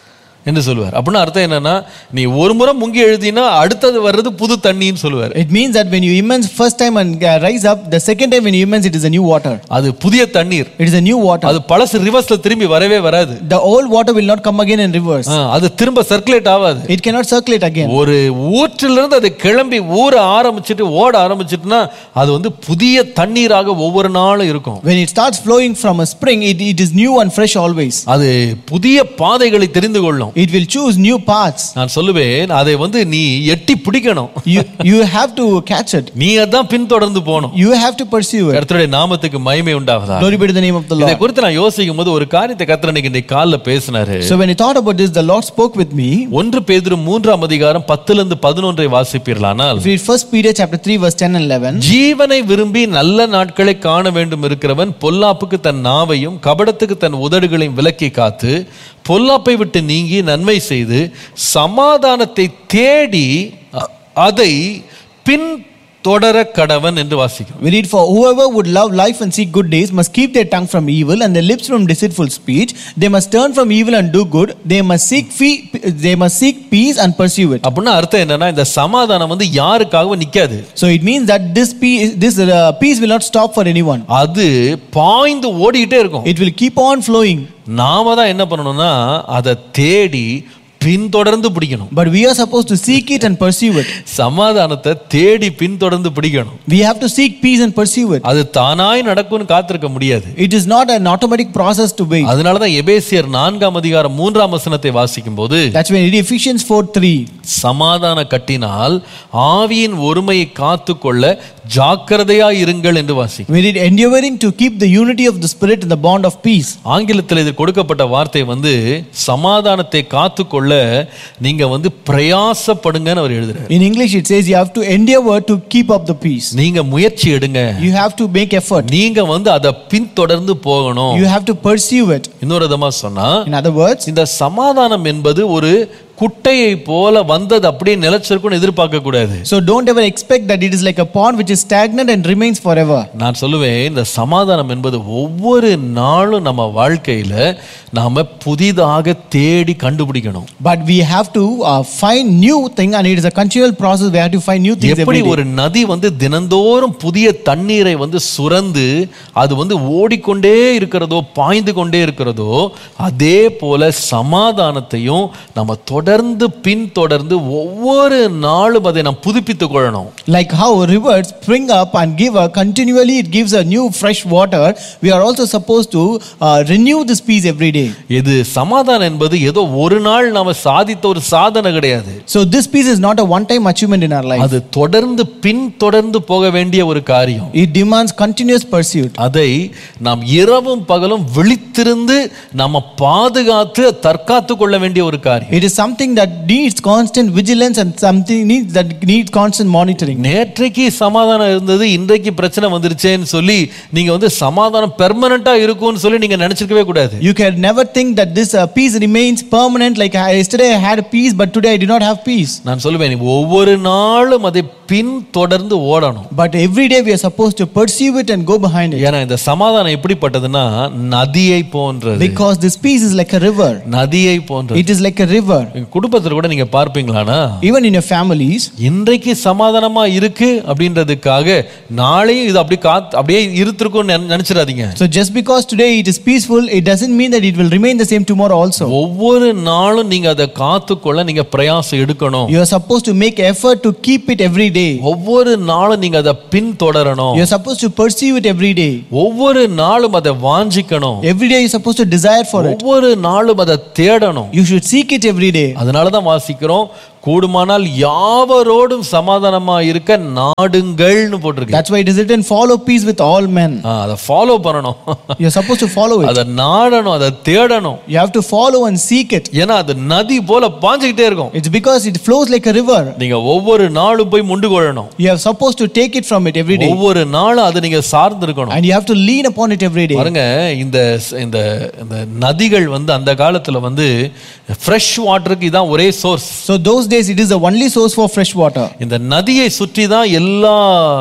என்று சொல்லுவார் அப்படின்னா அர்த்தம் என்னன்னா நீ ஒரு முறை முங்கி எழுதினா அடுத்தது வர்றது புது தண்ணின்னு சொல்லுவார் It means that when you immerse first time and uh, rise up, the second time when you immerse, it is a new water. அது புதிய தண்ணீர் It is a new water. அது பழசு ரிவர்ஸ்ல திரும்பி வரவே வராது The old water will not come again in reverse. ஆ, அது திரும்ப சர்க்குலேட் ஆகாது It cannot circulate again. ஒரு ஊற்றிலிருந்து அது கிளம்பி ஊற ஆரம்பிச்சிட்டு ஓட ஆரம்பிச்சிட்டுனா அது வந்து புதிய தண்ணீராக ஒவ்வொரு நாளும் இருக்கும் When it starts flowing from a spring, it, it is new and fresh always. அது புதிய பாதைகளை தெரிந்து கொள்ளும் It will choose new paths. நான் சொல்லுவேன் அதை வந்து நீ எட்டி பிடிக்கணும் You, you have to catch it. நீ அதான் பின்தொடர்ந்து போகணும் You have to pursue it. கர்த்தருடைய நாமத்துக்கு மகிமை உண்டாவதா Glory be to the name of the இதை Lord. குறித்து நான் யோசிக்கும் போது ஒரு காரியத்தை கர்த்தர் இன்னைக்கு இன்னைக்கு காலைல பேசினாரு So when I thought about this, the Lord spoke with me. ஒன்று பேதுரு மூன்றாம் அதிகாரம் பத்துல இருந்து பதினொன்றை வாசிப்பீர்களானால் If you read 1 Peter chapter 3, verse 10 and 11. ஜீவனை விரும்பி நல்ல நாட்களை காண வேண்டும் இருக்கிறவன் பொல்லாப்புக்கு தன் நாவையும் கபடத்துக்கு தன் உதடுகளையும் விலக்கி காத்து பொல்லாப்பை விட்டு நீங்கி நன்மை செய்து சமாதானத்தை தேடி அ- அதை பின் தொடர கடவன் என்று வாசிக்கிறோம் We read, For whoever would love life and seek good days must keep their tongue from evil and their lips from deceitful speech. They must turn from evil and do good. They must seek, fee- they must seek peace and pursue it. அப்படின்னா அர்த்தம் என்னன்னா இந்த சமாதானம் வந்து யாருக்காகவும் நிக்காது So it means that this peace, this uh, peace will not stop for anyone. அது பாய்ந்து ஓடிக்கிட்டே இருக்கும் It will keep on flowing. நாம தான் என்ன பண்ணணும்னா அதை தேடி பின்தொடர்ந்து பிடிக்கணும் But we are supposed to seek it and pursue it. சமாதானத்தை தேடி பின்தொடர்ந்து பிடிக்கணும் We have to seek peace and pursue it. அது தானாய் நடக்கும்னு காத்திருக்க முடியாது It is not an automatic process to wait. அதனாலதான் எபேசியர் நான்காம் அதிகாரம் மூன்றாம் வசனத்தை வாசிக்கும் போது That's when you read Ephesians 4 3. சமாதான கட்டினால் ஆவியின் ஒருமையை காத்துக்கொள்ள ஜாக்கிரதையா இருங்கள் என்று வாசிக்கும் We read endeavoring to keep the unity of the Spirit in the bond of peace. ஆங்கிலத்தில் இது கொடுக்கப்பட்ட வார்த்தை வந்து சமாதானத்தை காத்துக்கொள்ள நீங்க வந்து பிரயாசப்படுங்கன்னு அவர் எழுதுறாரு In English, it says you have to endeavor to keep up the peace. நீங்க முயற்சி எடுங்க You have to make effort. நீங்க வந்து அதை பின்தொடர்ந்து போகணும் You have to pursue it. இன்னொரு விதமா சொன்னா In other words, இந்த சமாதானம் என்பது ஒரு குட்டையை போல வந்தது அப்படியே நிலைச்சிருக்கும்னு எதிர்பார்க்க கூடாது so don't ever expect that it is like a pond which is stagnant and remains forever. நான் சொல்லுவேன் இந்த சமாதானம் என்பது ஒவ்வொரு நாளும் நம்ம வாழ்க்கையில நாம புதிதாக தேடி கண்டுபிடிக்கணும் But we have to uh, find new thing and it is a continual process. We have to find new things எப்படி every day. ஒரு நதி வந்து தினந்தோறும் புதிய தண்ணீரை வந்து சுரந்து அது வந்து ஓடிக்கொண்டே இருக்கிறதோ பாய்ந்து கொண்டே இருக்கிறதோ அதே போல சமாதானத்தையும் நம்ம தொடர்ந்து பின்தொடர்ந்து ஒவ்வொரு நாளும் அதை நாம் புதுப்பித்துக் கொள்ளணும் Like how rivers spring up and give a continually, it gives a new fresh water. We are also supposed to uh, renew this peace every day. இது சமாதானம் என்பது ஏதோ ஒரு நாள் நாம சாதித்த ஒரு சாதனை கிடையாது So this peace is not a one-time achievement in our life. அது தொடர்ந்து பின்தொடர்ந்து போக வேண்டிய ஒரு காரியம் It demands continuous pursuit. அதை நாம் இரவும் பகலும் விழித்திருந்து நம்ம பாதுகாத்து தற்காத்து கொள்ள வேண்டிய ஒரு காரியம் It is something that needs constant vigilance and something needs that needs constant monitoring. நேற்றைக்கு சமாதானம் இருந்தது இன்றைக்கு பிரச்சனை வந்துருச்சேன்னு சொல்லி நீங்க வந்து சமாதானம் பெர்மனண்டா இருக்கும்னு சொல்லி நீங்க நினைச்சிருக்கவே கூடாது You can never think that this uh, peace remains permanent. Like I, yesterday I had peace, but today I did not have peace. நான் சொல்லுவேன் நீ ஒவ்வொரு நாளும் அதை பின் தொடர்ந்து ஓடணும் But every day we are supposed to pursue it and go behind it. ஏன்னா இந்த சமாதானம் எப்படிப்பட்டதுன்னா நதியை போன்றது Because this peace is like a river. நதியை போன்றது It is like a river. எங்க குடும்பத்துல கூட நீங்க பார்ப்பீங்களானா Even in your families, இன்றைக்கு சமாதானமா இருக்கு அப்படின்றதுக்காக நாளையும் இது அப்படி காத்து அப்படியே இருத்திருக்கும்னு நினை- நினைச்சிடாதீங்க so just because today it is peaceful, it doesn't mean that it will remain the same tomorrow also. ஒவ்வொரு நாளும் நீங்க அதை காத்துக்கொள்ள நீங்க பிரயாசம் எடுக்கணும் You are supposed to make effort to keep it every day. ஒவ்வொரு நாளும் நீங்க அதை பின்தொடரணும் You are supposed to pursue it every day. ஒவ்வொரு நாளும் அதை வாஞ்சிக்கணும் Every day you're supposed to desire for it. ஒவ்வொரு நாளும் அதை தேடணும் You should seek it every day. அதனால தான் வாசிக்கிறோம் கூடுமானால் யாவரோடும் சமாதானமா இருக்க நாடுங்கள்னு போட்டிருக்கு That's why it is written, follow peace with all men. ஆ, அதை ஃபாலோ பண்ணணும் You're supposed to follow it. அதை நாடணும் அதை தேடணும் You have to follow and seek it. ஏன்னா அது நதி போல பாஞ்சுக்கிட்டே இருக்கும் It's because it flows like a river. நீங்க ஒவ்வொரு நாளும் போய் முண்டு கொள்ளணும் You are supposed to take it from it every day. ஒவ்வொரு நாளும் அதை நீங்க சார்ந்து இருக்கணும் And you have to lean upon it every day. பாருங்க இந்த இந்த இந்த நதிகள் வந்து அந்த காலத்துல வந்து ஃப்ரெஷ் வாட்டருக்கு இதான் ஒரே source So those days it is the only source for fresh water. இந்த நதியை சுற்றி தான் எல்லா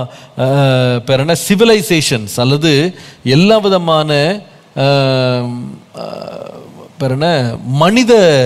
அஹ், பேர் என்ன சிவிலைசேஷன்ஸ் அல்லது எல்லா விதமான அஹ், அஹ், பேர் என்ன மனித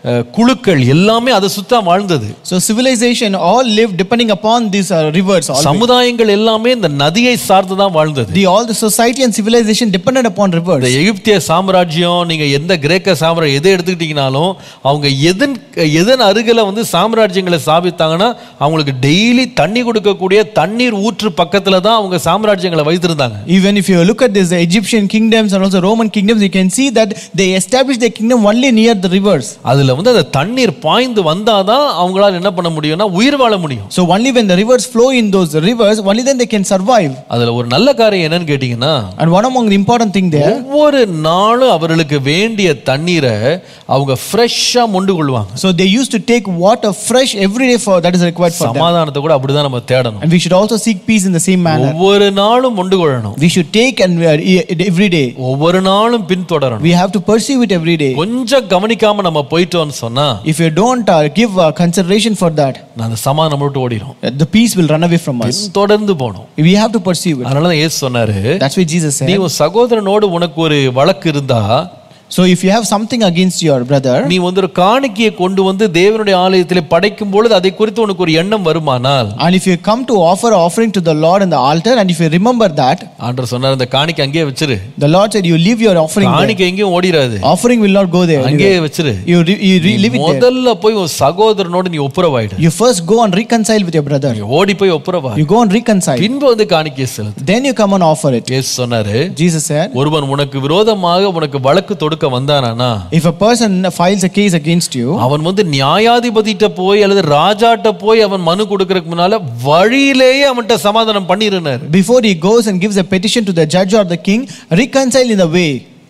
அஹ், குழுக்கள் எல்லாமே அதை சுத்தா வாழ்ந்தது So civilization all lived depending upon these uh, rivers. always. சமுதாயங்கள் எல்லாமே இந்த நதியை சார்ந்து தான் வாழ்ந்தது The all the society and civilization depended upon இந்த rivers. எகிப்திய சாம்ராஜ்யம் நீங்க எந்த கிரேக்க சாம்ராஜ்யம் எதை எடுத்துக்கிட்டீங்கனாலும் அவங்க எதன் எதன் அருகில வந்து சாம்ராஜ்யங்களை ஸ்தாபித்தாங்கன்னா அவங்களுக்கு டெய்லி தண்ணி கொடுக்கக்கூடிய தண்ணீர் ஊற்று பக்கத்துல தான் அவங்க சாம்ராஜ்யங்களை வைத்திருந்தாங்க Even if you look at this Egyptian kingdoms and also Roman kingdoms, you can see that they established their kingdom only near the rivers. அதுல வந்து அந்த தண்ணீர் பாய்ந்து வந்தாதான் அவங்களால என்ன பண்ண முடியும்னா உயிர் வாழ முடியும் So only when the rivers flow in those rivers, only then they can survive. அதுல ஒரு நல்ல காரியம் என்னன்னு கேட்டீங்கன்னா And one among the important thing there, ஒவ்வொரு நாளும் அவர்களுக்கு வேண்டிய தண்ணீரை அவங்க ஃப்ரெஷ்ஷா மொண்டு கொள்வாங்க so they used to take water fresh every day for that is required for them. சமாதானத்தை கூட அப்படிதான் நம்ம தேடணும் And we should also seek peace in the same manner. ஒவ்வொரு நாளும் மொண்டு கொள்ளணும் We should take and we are e- every day. ஒவ்வொரு நாளும் பின்தொடரணும் We have to pursue it every day. கொஞ்சம் கவனிக்காம நம்ம போயிட்டோம்னு சொன்னா If you don't uh, give uh, consideration for that, நான் அந்த சமாதானம் விட்டு ஓடிடும் uh, the peace will run away from us. தொடர்ந்து போகணும் We have to pursue it. அதனாலதான் ஏசு சொன்னாரு That's why Jesus நீ said. உன் சகோதரனோடு உனக்கு ஒரு வழக்கு இருந்தா So if you have something against your brother, நீ வந்து ஒரு காணிக்கையை கொண்டு வந்து தேவனுடைய ஆலயத்திலே படைக்கும் பொழுது அதை குறித்து உனக்கு ஒரு எண்ணம் வருமானால் and if you come to offer offering to the Lord in the altar, and if you remember that, ஆண்டவர் சொன்னார் இந்த காணிக்கை அங்கேயே வச்சிரு the Lord said, You leave your offering there. காணிக்கை எங்கேயும் ஓடிராது Offering will not go there. அங்கேயே வச்சிரு You, re- you re- leave it there. முதல்ல போய் உன் சகோதரனோடு நீ ஒப்புரவாயிடு You first go and reconcile with your brother. நீ ஓடி போய் ஒப்புரவா You go and reconcile. பின்பு வந்து காணிக்கை செலுத்து Then you come and offer it. இயேசு சொன்னாரு Jesus said, ஒருவன் உனக்கு விரோதமாக உனக்கு வழக்கு தொடுக்க வந்தானா If a person files a case against you, அவன் வந்து நியாயாதிபதிட்ட போய் அல்லது ராஜாட்ட போய் அவன் மனு கொடுக்கறதுக்கு முன்னால வழியிலேயே அவன்கிட்ட சமாதானம் பண்ணிருந்தார் before he goes and gives a petition to the judge or the king, reconcile in the way.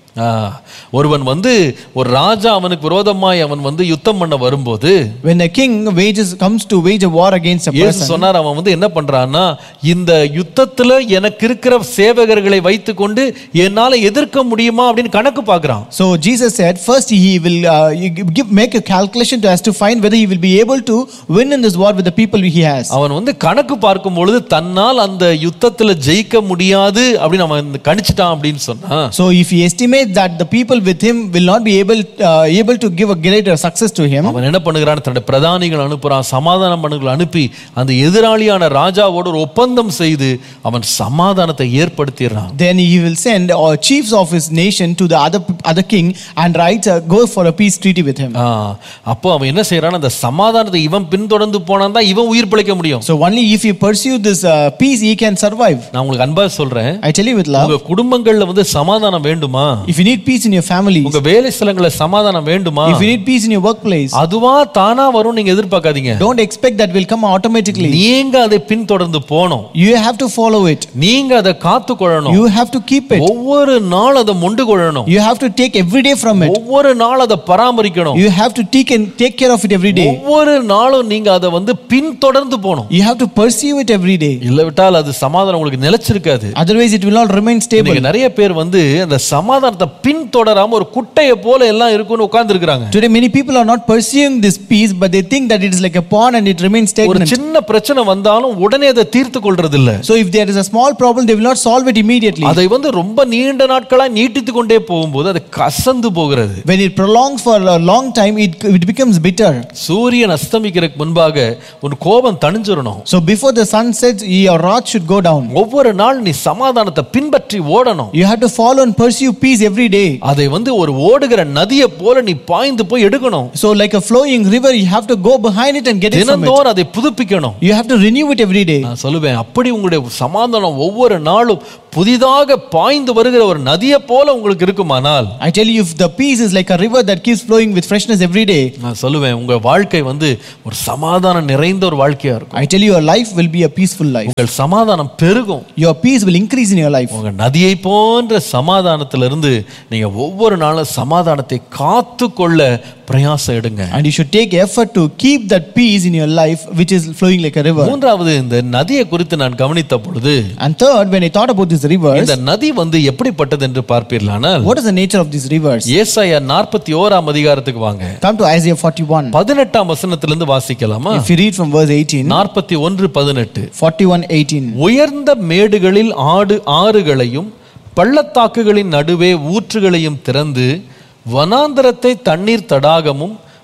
ஒருவன் வந்து ஒரு ராஜா அவனுக்கு விரோதமாய் அவன் வந்து யுத்தம் பண்ண வரும்போது When a king wages comes to wage a war against a இயேசு person, சொன்னார் அவன் வந்து என்ன பண்றான்னா இந்த யுத்தத்துல எனக்கு இருக்கிற சேவகர்களை வைத்துக்கொண்டு என்னால எதிர்க்க முடியுமா அப்படின்னு கணக்கு பார்க்கறான் so Jesus said, first he will uh, you give, make a calculation to as to find whether he will be able to win in this war with the people he has. அவன் வந்து கணக்கு பார்க்கும் பொழுது தன்னால் அந்த யுத்தத்துல ஜெயிக்க முடியாது அப்படின்னு அவன் கணிச்சிட்டான் அப்படின்னு சொன்னா So if he estimates that the people with him will not be able uh, able to give a greater success to him, அவன் என்ன பண்ணுகிறான் தன்னுடைய பிரதானிகள் அனுப்புறான் சமாதான மனுகள் அனுப்பி அந்த எதிராளியான ராஜாவோடு ஒரு ஒப்பந்தம் செய்து அவன் சமாதானத்தை ஏற்படுத்திடுறான் then he will send uh, chiefs of his nation to the other other king and write uh, go for a peace treaty with him. ஆ, அப்போ அவன் என்ன செய்யறான் அந்த சமாதானத்தை இவன் பின்தொடர்ந்து போனான் தான் இவன் உயிர் பிழைக்க முடியும் So only if you pursue this uh, peace, he can survive. நான் உங்களுக்கு அன்பா சொல்றேன் I tell you with love. உங்க குடும்பங்கள்ல வந்து சமாதானம் வேண்டுமா If you need peace in your families, உங்க வேலை ஸ்தலங்கள்ல சமாதானம் வேண்டுமா if you need peace in your workplace, அதுவா தானா வரும் நீங்க எதிர்பார்க்காதீங்க don't expect that will come automatically. நீங்க அதை பின்தொடர்ந்து போகணும் You have to follow it. நீங்க அதை காத்து கொள்ளணும் You have to keep it. ஒவ்வொரு நாள் அதை மொண்டு கொள்ளணும் You have to take every day from it. ஒவ்வொரு நாள் அதை பராமரிக்கணும் You have to take and take care of it every day. ஒவ்வொரு நாளும் நீங்க அதை வந்து பின்தொடர்ந்து போகணும் You have to pursue it every day. இல்ல விட்டால் அது சமாதானம் உங்களுக்கு நிலைச்சிருக்காது Otherwise, it will not remain stable. இன்னைக்கு நிறைய பேர் வந்து அந்த சமாதானத்தை பின்தொடராம ஒரு குட்டையை போல எல்லாம் இருக்குன்னு உட்கார்ந்து இருக்கிறாங்க Today, many people are not pursuing this peace, but they think that it is like a pond and it remains ஒரு stagnant. சின்ன பிரச்சனை வந்தாலும் உடனே அதை தீர்த்து கொள்றது இல்ல So, if there is a small problem, they will not solve it immediately. அதை வந்து ரொம்ப நீண்ட நாட்களா நீட்டித்து கொண்டே போகும்போது அது கசந்து போகிறது When it prolongs for a long time, it, it becomes bitter. சூரியன் அஸ்தமிக்கிறதுக்கு முன்பாக ஒரு கோபம் தணிஞ்சிடணும் So, before the sun sets, your wrath should go down. ஒவ்வொரு நாள் நீ சமாதானத்தை பின்பற்றி ஓடணும் You have to follow and pursue peace every day. அதை வந்து ஒரு ஓடுகிற நதியை போல நீ பாய்ந்து போய் எடுக்கணும் So, like a flowing river, you have to go behind it and get it from it. தினந்தோறும் அதை புதுப்பிக்கணும் You have to renew it every day. நான் சொல்லுவேன் அப்படி உங்களுடைய சமாதானம் ஒவ்வொரு நாளும் புதிதாக பாய்ந்து வருகிற ஒரு நதியை போல உங்களுக்கு இருக்குமானால் I tell you, if the peace is like a river that keeps flowing with freshness every day, நான் சொல்லுவேன் உங்க வாழ்க்கை வந்து ஒரு சமாதானம் நிறைந்த ஒரு வாழ்க்கையா இருக்கும் I tell you, your life will be a peaceful life. உங்கள் சமாதானம் பெருகும் Your peace will increase in your life. உங்க நதியை போன்ற சமாதானத்திலிருந்து நீங்க ஒவ்வொரு நாளும் சமாதானத்தை காத்து கொள்ள பிரயாசம் எடுங்க And you should take effort to keep that peace in your life, which is flowing like a river. மூன்றாவது இந்த நதியை குறித்து நான் கவனித்த பொழுது And third, when I thought about these rivers, இந்த நதி வந்து எப்படிப்பட்டது என்று பார்ப்பீர்களானால் what is the nature of these rivers? ஏசாயா நாற்பத்தி ஓராம் அதிகாரத்துக்கு வாங்க Come to Isaiah 41. பதினெட்டாம் வசனத்திலிருந்து வாசிக்கலாமா If you read from verse 18, நாற்பத்தி ஒன்று பதினெட்டு 41 18. உயர்ந்த மேடுகளில் ஆடு ஆறுகளையும் பள்ளத்தாக்குகளின் நடுவே ஊற்றுகளையும் திறந்து வனாந்தரத்தை தண்ணீர் தடாகமும்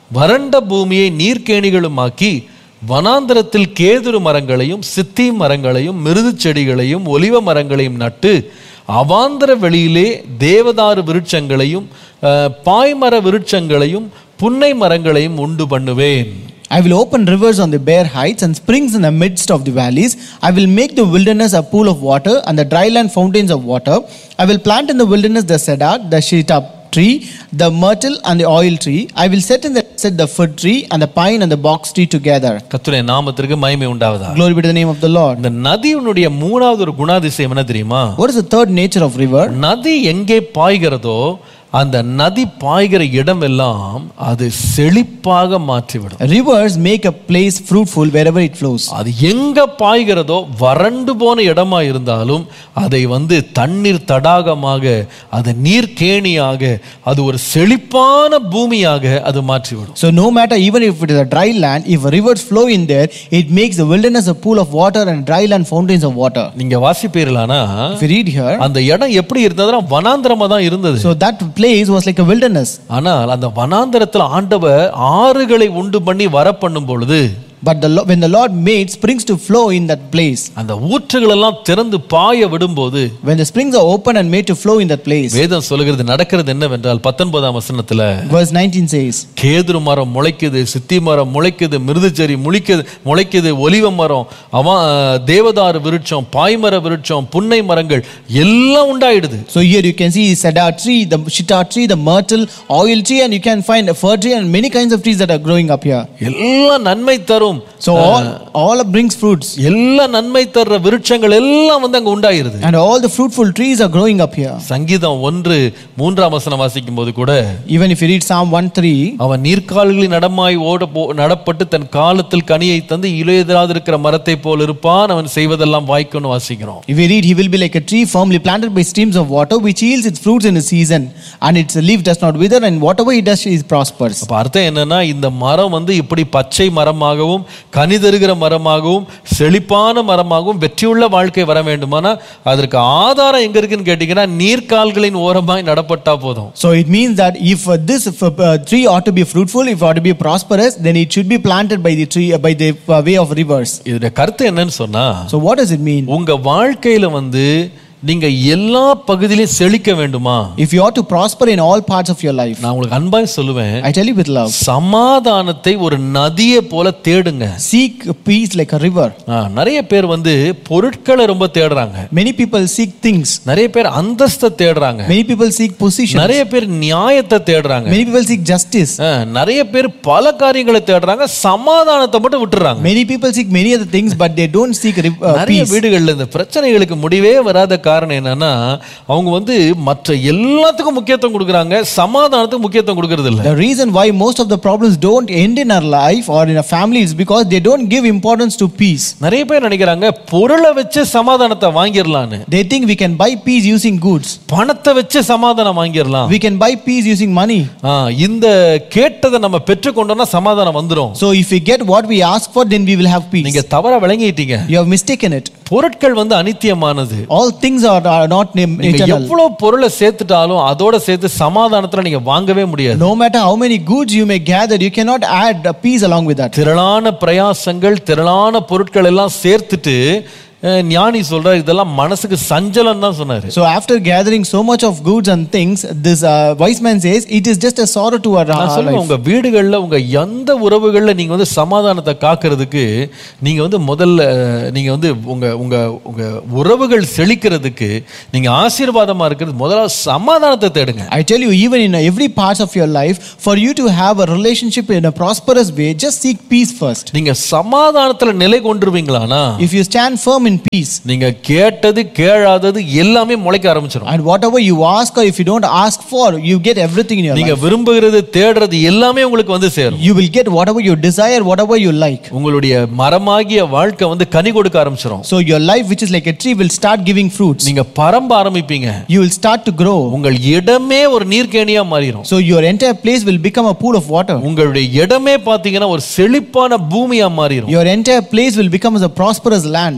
வறண்ட பூமியை நீர்க்கேணிகளுமாக்கி வனாந்தரத்தில் கேதுரு மரங்களையும் சித்தி மரங்களையும் மிருது செடிகளையும் ஒலிவ மரங்களையும் நட்டு அவாந்தர வெளியிலே தேவதாரு விருட்சங்களையும் அஹ், பாய்மர விருட்சங்களையும் புன்னை மரங்களையும் உண்டு பண்ணுவேன் I will open rivers on the bare heights and springs in the midst of the valleys. I will make the wilderness a pool of water and the dry land fountains of water. I will plant in the wilderness the cedar, the shittim tree, the myrtle and the oil tree. I will set in the desert the fig tree and the pine and the box tree together. கத்துடைய நாமத்திற்கு மகிமை உண்டாவதா Glory be to the name of the Lord. இந்த நதியினுடைய மூணாவது ஒரு குணாதிசயம் என்ன தெரியுமா What is the third nature of river? நதி எங்கே பாய்கிறதோ அந்த நதி பாய்கிற இடமெல்லாம் அது செழிப்பாக மாற்றிவிடும் Rivers make a place fruitful wherever it flows. அது எங்க பாய்கிறதோ வறண்டு போன இடமா இருந்தாலும் அதை வந்து தண்ணீர் தடாகமாக அது நீர்க்கேணியாக அது ஒரு செழிப்பான பூமியாக அது மாற்றிவிடும் So no matter even if it is a dry land, if rivers flow in there, it makes the wilderness a pool of water and dry land fountains of water. நீங்க வாசிப்பீர்களானா If you read here, அந்த இடம் எப்படி இருந்ததுன்னா வனாந்திரமா தான் இருந்தது so that place was like a wilderness. ஆனால் அந்த வனாந்தரத்தில் ஆண்டவர் ஆறுகளை உண்டு பண்ணி வர பண்ணும் பொழுது But the, Lo- when the Lord made springs to flow in that place, அந்த ஊற்றுகள் எல்லாம் திறந்து பாய விடும்போது when the springs are open and made to flow in that place, வேதம் சொல்லுகிறது நடக்கிறது என்னவென்றால் பத்தொன்பதாம் வசனத்துல verse 19 says, கேதுரு மரம் முளைக்குது சித்தி மரம் முளைக்குது மிருதுச்செடி முளைக்குது முளைக்குது ஒலிவ மரம் அவன் தேவதாரு விருட்சம் பாய்மர விருட்சம் புன்னை மரங்கள் எல்லாம் உண்டாயிடுது So here you can see cedar tree, the shittim tree, the myrtle, oil tree, and you can find a fir tree and many kinds of trees that are growing up here. எல்லாம் நன்மை தரும் So all, all brings fruits. எல்லா நன்மை தர்ற விருட்சங்கள் எல்லாம் வந்து அங்க உண்டாயிருது And all the fruitful trees are growing up here. சங்கீதம் ஒன்று மூன்றாம் வசனம் வாசிக்கும் போது கூட Even if you read Psalm 1 3, அவன் நீர்க்கால்களில் நடமாய் ஓட போ நடப்பட்டு தன் காலத்தில் கனியை தந்து இலையுதிராதிருக்கிற மரத்தை போல் இருப்பான் அவன் செய்வதெல்லாம் வாய்க்கும்னு வாசிக்கிறோம் if you read, he will be like a tree firmly planted by streams of water, which yields its fruits in its season, and its leaf does not wither, and whatever he does, he prospers. அப்ப அர்த்தம் என்னன்னா இந்த மரம் வந்து இப்படி பச்சை மரமாகவும் கனி தருகிற மரமாகவும் செழிப்பான மரமாகவும் வெற்றியுள்ள வாழ்க்கை வர வேண்டுமானா அதற்கு ஆதாரம் எங்க இருக்குன்னு கேட்டீங்கன்னா நீர்க்கால்களின் ஓரமாய் நடப்பட்டா போதும் So it means that if uh, this if, uh, tree ought to be fruitful, if it ought to be prosperous, then it should be planted by the tree uh, by the uh, way of rivers. இதோட கருத்து என்னன்னு சொன்னா So what does it mean? உங்க வாழ்க்கையில வந்து நீங்க எல்லா பகுதியிலையும் செழிக்க வேண்டுமா If you ought to prosper in all parts of your life, நான் உங்களுக்கு அன்பாய் சொல்லுவேன் I tell you with love, சமாதானத்தை ஒரு நதியை போல தேடுங்க seek peace like a river. ஆ, நிறைய பேர் வந்து பொருட்களை ரொம்ப தேடுறாங்க Many people seek things. நிறைய பேர் அந்தஸ்தை தேடுறாங்க Many people seek position. நிறைய பேர் நியாயத்தை தேடுறாங்க Many people seek justice. ஆ, நிறைய பேர் பல காரியங்களை தேடுறாங்க சமாதானத்தை மட்டும் விட்டுறாங்க Many people seek many other things, but they don't seek ri- uh, நிறைய peace. வீடுகள்ல இந்த பிரச்சனைகளுக்கு முடிவே வராத காரணம் என்னன்னா அவங்க வந்து மற்ற எல்லாத்துக்கும் முக்கியத்துவம் கொடுக்குறாங்க சமாதானத்துக்கு முக்கியத்துவம் கொடுக்கறது இல்ல The reason why most of the problems don't end in our life or in a family is because they don't give importance to peace. நிறைய பேர் நினைக்கிறாங்க பொருளை வச்சு சமாதானத்தை வாங்கிடலான்னு They think we can buy peace using goods. பணத்தை வச்சு சமாதானம் வாங்கிடலாம் We can buy peace using money. ஆ, இந்த கேட்டதை நம்ம பெற்றுக்கொண்டோம்னா சமாதானம் வந்துரும் So if we get what we ask for, then we will have peace. நீங்க தவறா விளங்கிட்டீங்க You have mistaken it. பொருட்கள் வந்து அனித்தியமானது All things are, are not nam- நீங்க eternal. எவ்வளவு பொருளை சேர்த்துட்டாலும் அதோட சேர்த்து சமாதானத்துல நீங்க வாங்கவே முடியாது No matter how many goods you may gather, you cannot add a peace along with that. திரளான பிரயாசங்கள் திரளான பொருட்கள் எல்லாம் சேர்த்துட்டு அஹ், ஞானி சொல்றார் இதெல்லாம் மனசுக்கு சஞ்சலம் தான் சொன்னாரு So after gathering so much of goods and things, this uh, wise man says, it is just a sorrow to our, நான் our சொல்லுவேன் life. உங்க வீடுகள்ல உங்க எந்த உறவுகள்ல நீங்க வந்து சமாதானத்தை காக்கிறதுக்கு நீங்க வந்து முதல்ல அஹ், நீங்க வந்து உங்க உங்க உங்க உறவுகள் செழிக்கிறதுக்கு நீங்க ஆசீர்வாதமா இருக்கிறது முதல்ல சமாதானத்தை தேடுங்க I tell you, even in every part of your life, for you to have a relationship in a prosperous way, just seek peace first. நீங்க சமாதானத்துல நிலை கொண்டுருவீங்களானா If you stand firm in peace, நீங்க கேட்டது கேளாதது எல்லாமே முளைக்க ஆரம்பிச்சிடும் and whatever you ask or if you don't ask for, you get everything in your நீங்க life. விரும்புகிறது தேடுறது எல்லாமே உங்களுக்கு வந்து சேரும் You will get whatever you desire, whatever you like. உங்களுடைய மரமாகிய வாழ்க்கை வந்து கனி கொடுக்க ஆரம்பிச்சிடும் So your life, which is like a tree, will start giving fruits. நீங்க பரம்ப ஆரம்பிப்பீங்க You will start to grow. உங்கள் இடமே ஒரு நீர்க்கேணியா மாறிடும் So your entire place will become a pool of water. உங்களுடைய இடமே பாத்தீங்கன்னா ஒரு செழிப்பான பூமியா மாறிடும் Your entire place will become as a prosperous land. நீங்க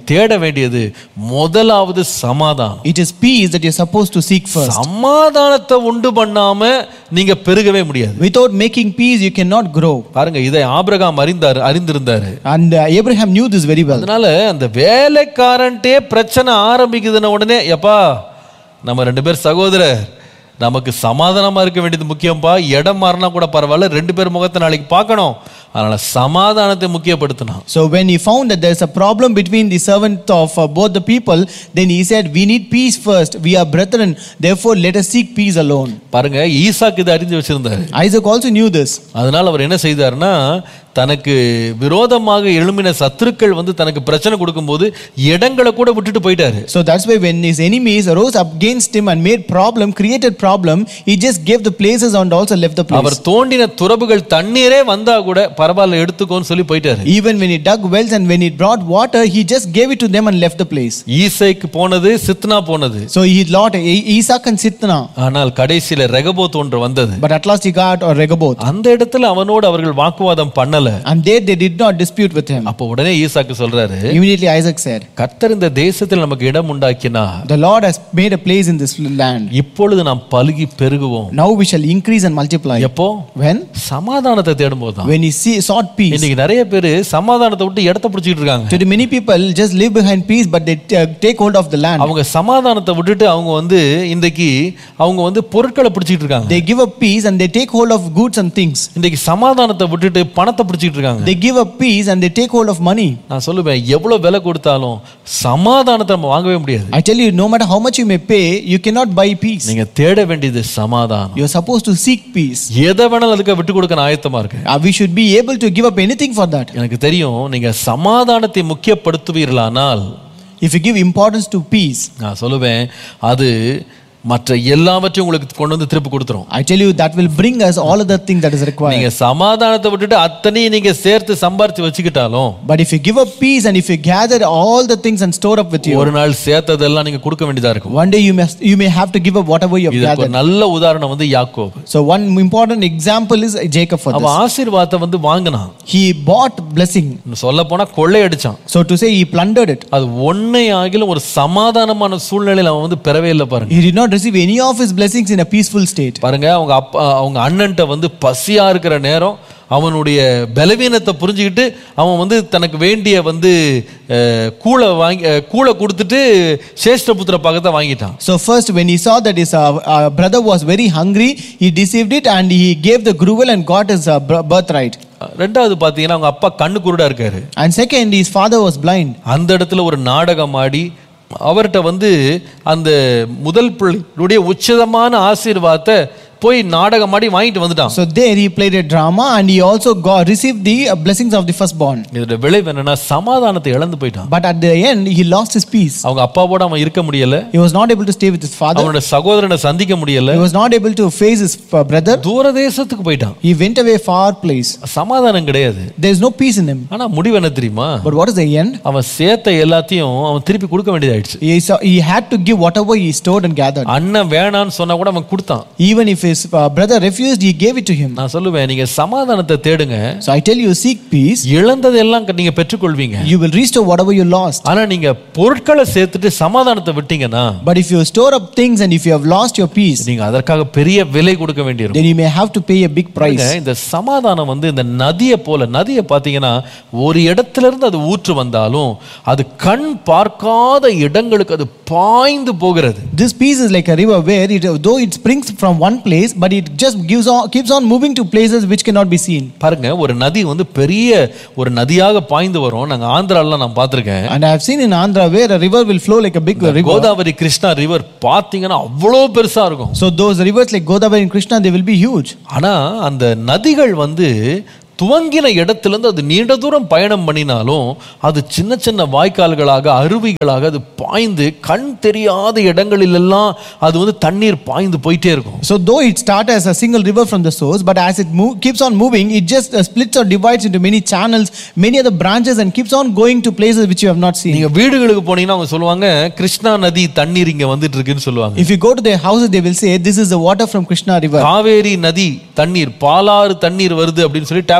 தேட வேண்டியது முதலாவது சமாதானம் It is peace that you're supposed to seek first. சமாதானத்தை உண்டு பண்ணாம நீங்க பெருகவே முடியாது Without making peace, you cannot grow. பாருங்க இதை ஆபிரகாம் அறிந்தாரு அறிந்திருந்தாரு And uh, Abraham knew this very well. அதனால அந்த வேலைக்காரன்ட்டே பிரச்சனை ஆரம்பிக்குதுன்ன உடனே எப்பா நம்ம ரெண்டு பேர் சகோதரர் நமக்கு சமாதானமா இருக்க வேண்டியது முக்கியம்ப்பா இடம் மாறினா கூட பரவாயில்ல ரெண்டு பேர் முகத்தை நாளைக்கு பார்க்கணும் அதனால சமாதானத்தை முக்கியப்படுத்தினான் So when he found that there's a problem between the servant of uh, both the people, then he said, We need peace first. We are brethren. Therefore, let us seek peace alone. பாருங்க ஈசாக்கு இதை அறிஞ்சு வச்சிருந்தாரு Isaac also knew this. அதனால அவர் என்ன செய்தாருன்னா தனக்கு விரோதமாக எழும்பின சத்துருக்கள் வந்து தனக்கு பிரச்சனை கொடுக்கும்போது இடங்களை கூட விட்டுட்டு போயிட்டாரு So that's why when his enemies arose up against him and made problem, created problem, he just gave the places and also left the our place. தோண்டின துறவுகள் தண்ணீரே வந்தா கூட பரவாயில்ல எடுத்துக்கோன்னு சொல்லி போயிட்டாரு Even when he dug wells and when he brought water, he just gave it to them and left the place. ஈசைக்கு போனது சித்னா போனது So he lot E- Isaac and Sitna, ஆனால் கடைசியில ரெகபோத் ஒன்று வந்தது but at last he got or Rehoboth. அந்த இடத்துல அவனோடு அவர்கள் வாக்குவாதம் பண்ணல And there they did not dispute with him. அப்போ உடனே ஈசாக்கு சொல்றாரு Immediately Isaac said, கர்த்தர் இந்த தேசத்தில் நமக்கு இடம் உண்டாக்கினா The Lord has made a place in this land. இப்பொழுது நாம் பலுகி பெருகுவோம் Now we shall increase and multiply. எப்போ When? சமாதானத்தை தேடும் போதுதான் When he see, sought peace. இன்னைக்கு நிறைய பேர் சமாதானத்தை விட்டு இடத்த பிடிச்சிட்டு இருக்காங்க Today many people just live behind peace but they uh, take hold of the land. அவங்க சமாதானத்தை விட்டுட்டு அவங்க வந்து இன்றைக்கு அவங்க வந்து பொருட்களை பிடிச்சிட்டு இருக்காங்க They give up peace and they take hold of goods and things. இன்றைக்கு சமாதானத்தை விட்டுட்டு பணத்தை பிடிச்சிட்டு இருக்காங்க They give up peace and they take hold of money. நான் சொல்லுவேன் எவ்வளவு விலை கொடுத்தாலும் சமாதானத்தை நம்ம வாங்கவே முடியாது I tell you, no matter how much you may pay, you cannot buy peace. நீங்க தேட வேண்டியது சமாதானம் You're supposed to seek peace. எதை வேணாலும் அதுக்கு விட்டு கொடுக்க நான் ஆயத்தமா இருக்கேன் Uh, we should be able to give up anything for that. எனக்கு தெரியும் நீங்க சமாதானத்தை முக்கியப்படுத்துவீர்களானால் If you give importance to peace, நான் சொல்லுவேன் அது மற்ற எல்லாவற்றையும் உங்களுக்கு கொண்டு வந்து திருப்பி கொடுத்துரும் I tell you that will bring us all other things that is required. நீங்க சமாதானத்தை விட்டுட்டு அத்தனையும் நீங்க சேர்த்து சம்பாரிச்சு வச்சுக்கிட்டாலும் But if you give up peace and if you gather all the things and store up with you, ஒரு நாள் சேர்த்ததெல்லாம் நீங்க கொடுக்க வேண்டியதா இருக்கும் one day you must you may have to give up whatever you have இதுக்கு ஒரு gathered. நல்ல உதாரணம் வந்து யாக்கோபு So one important example is Jacob for அவன் this. ஆசீர்வாதத்தை வந்து வாங்கினான் He bought blessing. சொல்ல போனா கொள்ளையடிச்சான் So to say he plundered it. அது ஒன்னை ஆகிலும் ஒரு சமாதானமான சூழ்நிலையில் அவன் வந்து பெறவே இல்லை பாருங்க He did not receive any of his blessings in a peaceful state. பாருங்க அவங்க அப்பா அவங்க அண்ணன்ட்ட வந்து பசியா இருக்கிற நேரம் அவனுடைய பலவீனத்தை புரிஞ்சுக்கிட்டு அவன் வந்து தனக்கு வேண்டிய வந்து அஹ், கூளை வாங்கி அஹ், கூளை கொடுத்துட்டு சேஷ்டபுத்திர பக்கத்தை வாங்கிட்டான் So first when he saw that his uh, uh, brother was very hungry, he deceived it and he gave the gruel and got his uh, br- birthright. ரெண்டாவது பார்த்தீங்கன்னா அவங்க அப்பா கண்ணு குருடா இருக்காரு And second, his father was blind. அந்த இடத்துல ஒரு நாடகம் ஆடி அவர்கிட்ட வந்து அந்த முதல் பிள்ளையுடைய உச்சிதமான ஆசீர்வாதத்தை போய் நாடகம் ஆடி வாங்கிட்டு வந்துட்டான் So there he played a drama and he also got received the uh, blessings of the firstborn. இதோட விளைவு என்னன்னா சமாதானத்தை இழந்து போயிட்டான் But at the end, he lost his peace. அவங்க அப்பாவோட அவன் இருக்க முடியல He was not able to stay with his father. அவனோட சகோதரனை சந்திக்க முடியல He was not able to face his uh, brother. தூர தேசத்துக்கு போயிட்டான் He went away far place. சமாதானம் கிடையாது There is no peace in him. ஆனா முடிவு என்ன தெரியுமா But what is the end? அவன் சேர்த்த எல்லாத்தையும் அவன் திருப்பி கொடுக்க வேண்டியதாயிடுச்சு He, saw, he had to give whatever he stored and gathered. அண்ணன் வேணான்னு சொன்னா கூட அவன் கொடுத்தான் Even if his uh, brother refused, he gave it to him. நான் சொல்லுவேன் நீங்க சமாதானத்தை தேடுங்க So I tell you, seek peace. இழந்ததெல்லாம் நீங்க பெற்றுக்கொள்வீங்க You will restore whatever you lost. ஆனா நீங்க பொருட்களை சேர்த்துட்டு சமாதானத்தை விட்டீங்கன்னா But if you store up things and if you have lost your peace, நீங்க அதற்காக பெரிய விலை கொடுக்க வேண்டியிருக்கும் then you may have to pay a big price. பாருங்க, இந்த சமாதானம் வந்து இந்த நதியை போல நதியை பார்த்தீங்கன்னா ஒரு இடத்துல இருந்து அது ஊற்று வந்தாலும் அது கண் பார்க்காத இடங்களுக்கு அது பாய்ந்து போகிறது This peace is like a river where it, though it springs from one place, but it just gives on, keeps on moving to places which cannot be seen. பாருங்க ஒரு நதி வந்து பெரிய ஒரு நதியாக பாய்ந்து வரும் நாங்க ஆந்திரால நான் பார்த்திருக்கேன் And I have seen in Andhra where a river will flow like a big river. Godavari Krishna river பார்த்தீங்கன்னா அவ்வளோ பெருசா இருக்கும் So those rivers like Godavari and Krishna, they will be huge. ஆனா அந்த நதிகள் வந்து துவங்கின இடத்திலிருந்து அது நீண்ட தூரம் பயணம் பண்ணினாலும் அது சின்ன சின்ன வாய்க்கால்களாக அருவிகளாக அது பாய்ந்து கண் தெரியாத இடங்களிலெல்லாம் அது வந்து தண்ணீர் பாய்ந்து போயிட்டே இருக்கும் So though it starts as a single river from the source, but as it move, keeps on moving, it just uh, splits or divides into many channels, many other branches, and keeps on going to places which you have not seen. நீங்க வீடுகளுக்கு போனீங்கன்னா அவங்க சொல்லுவாங்க கிருஷ்ணா நதி தண்ணீர் இங்க வந்துட்டு இருக்குன்னு சொல்லுவாங்க If you go to their houses, they will say, "This is the water from Krishna river." Kaveri நதி தண்ணீர் பாலாறு தண்ணீர் வருது அப்படின்னு சொல்லி டேப்ல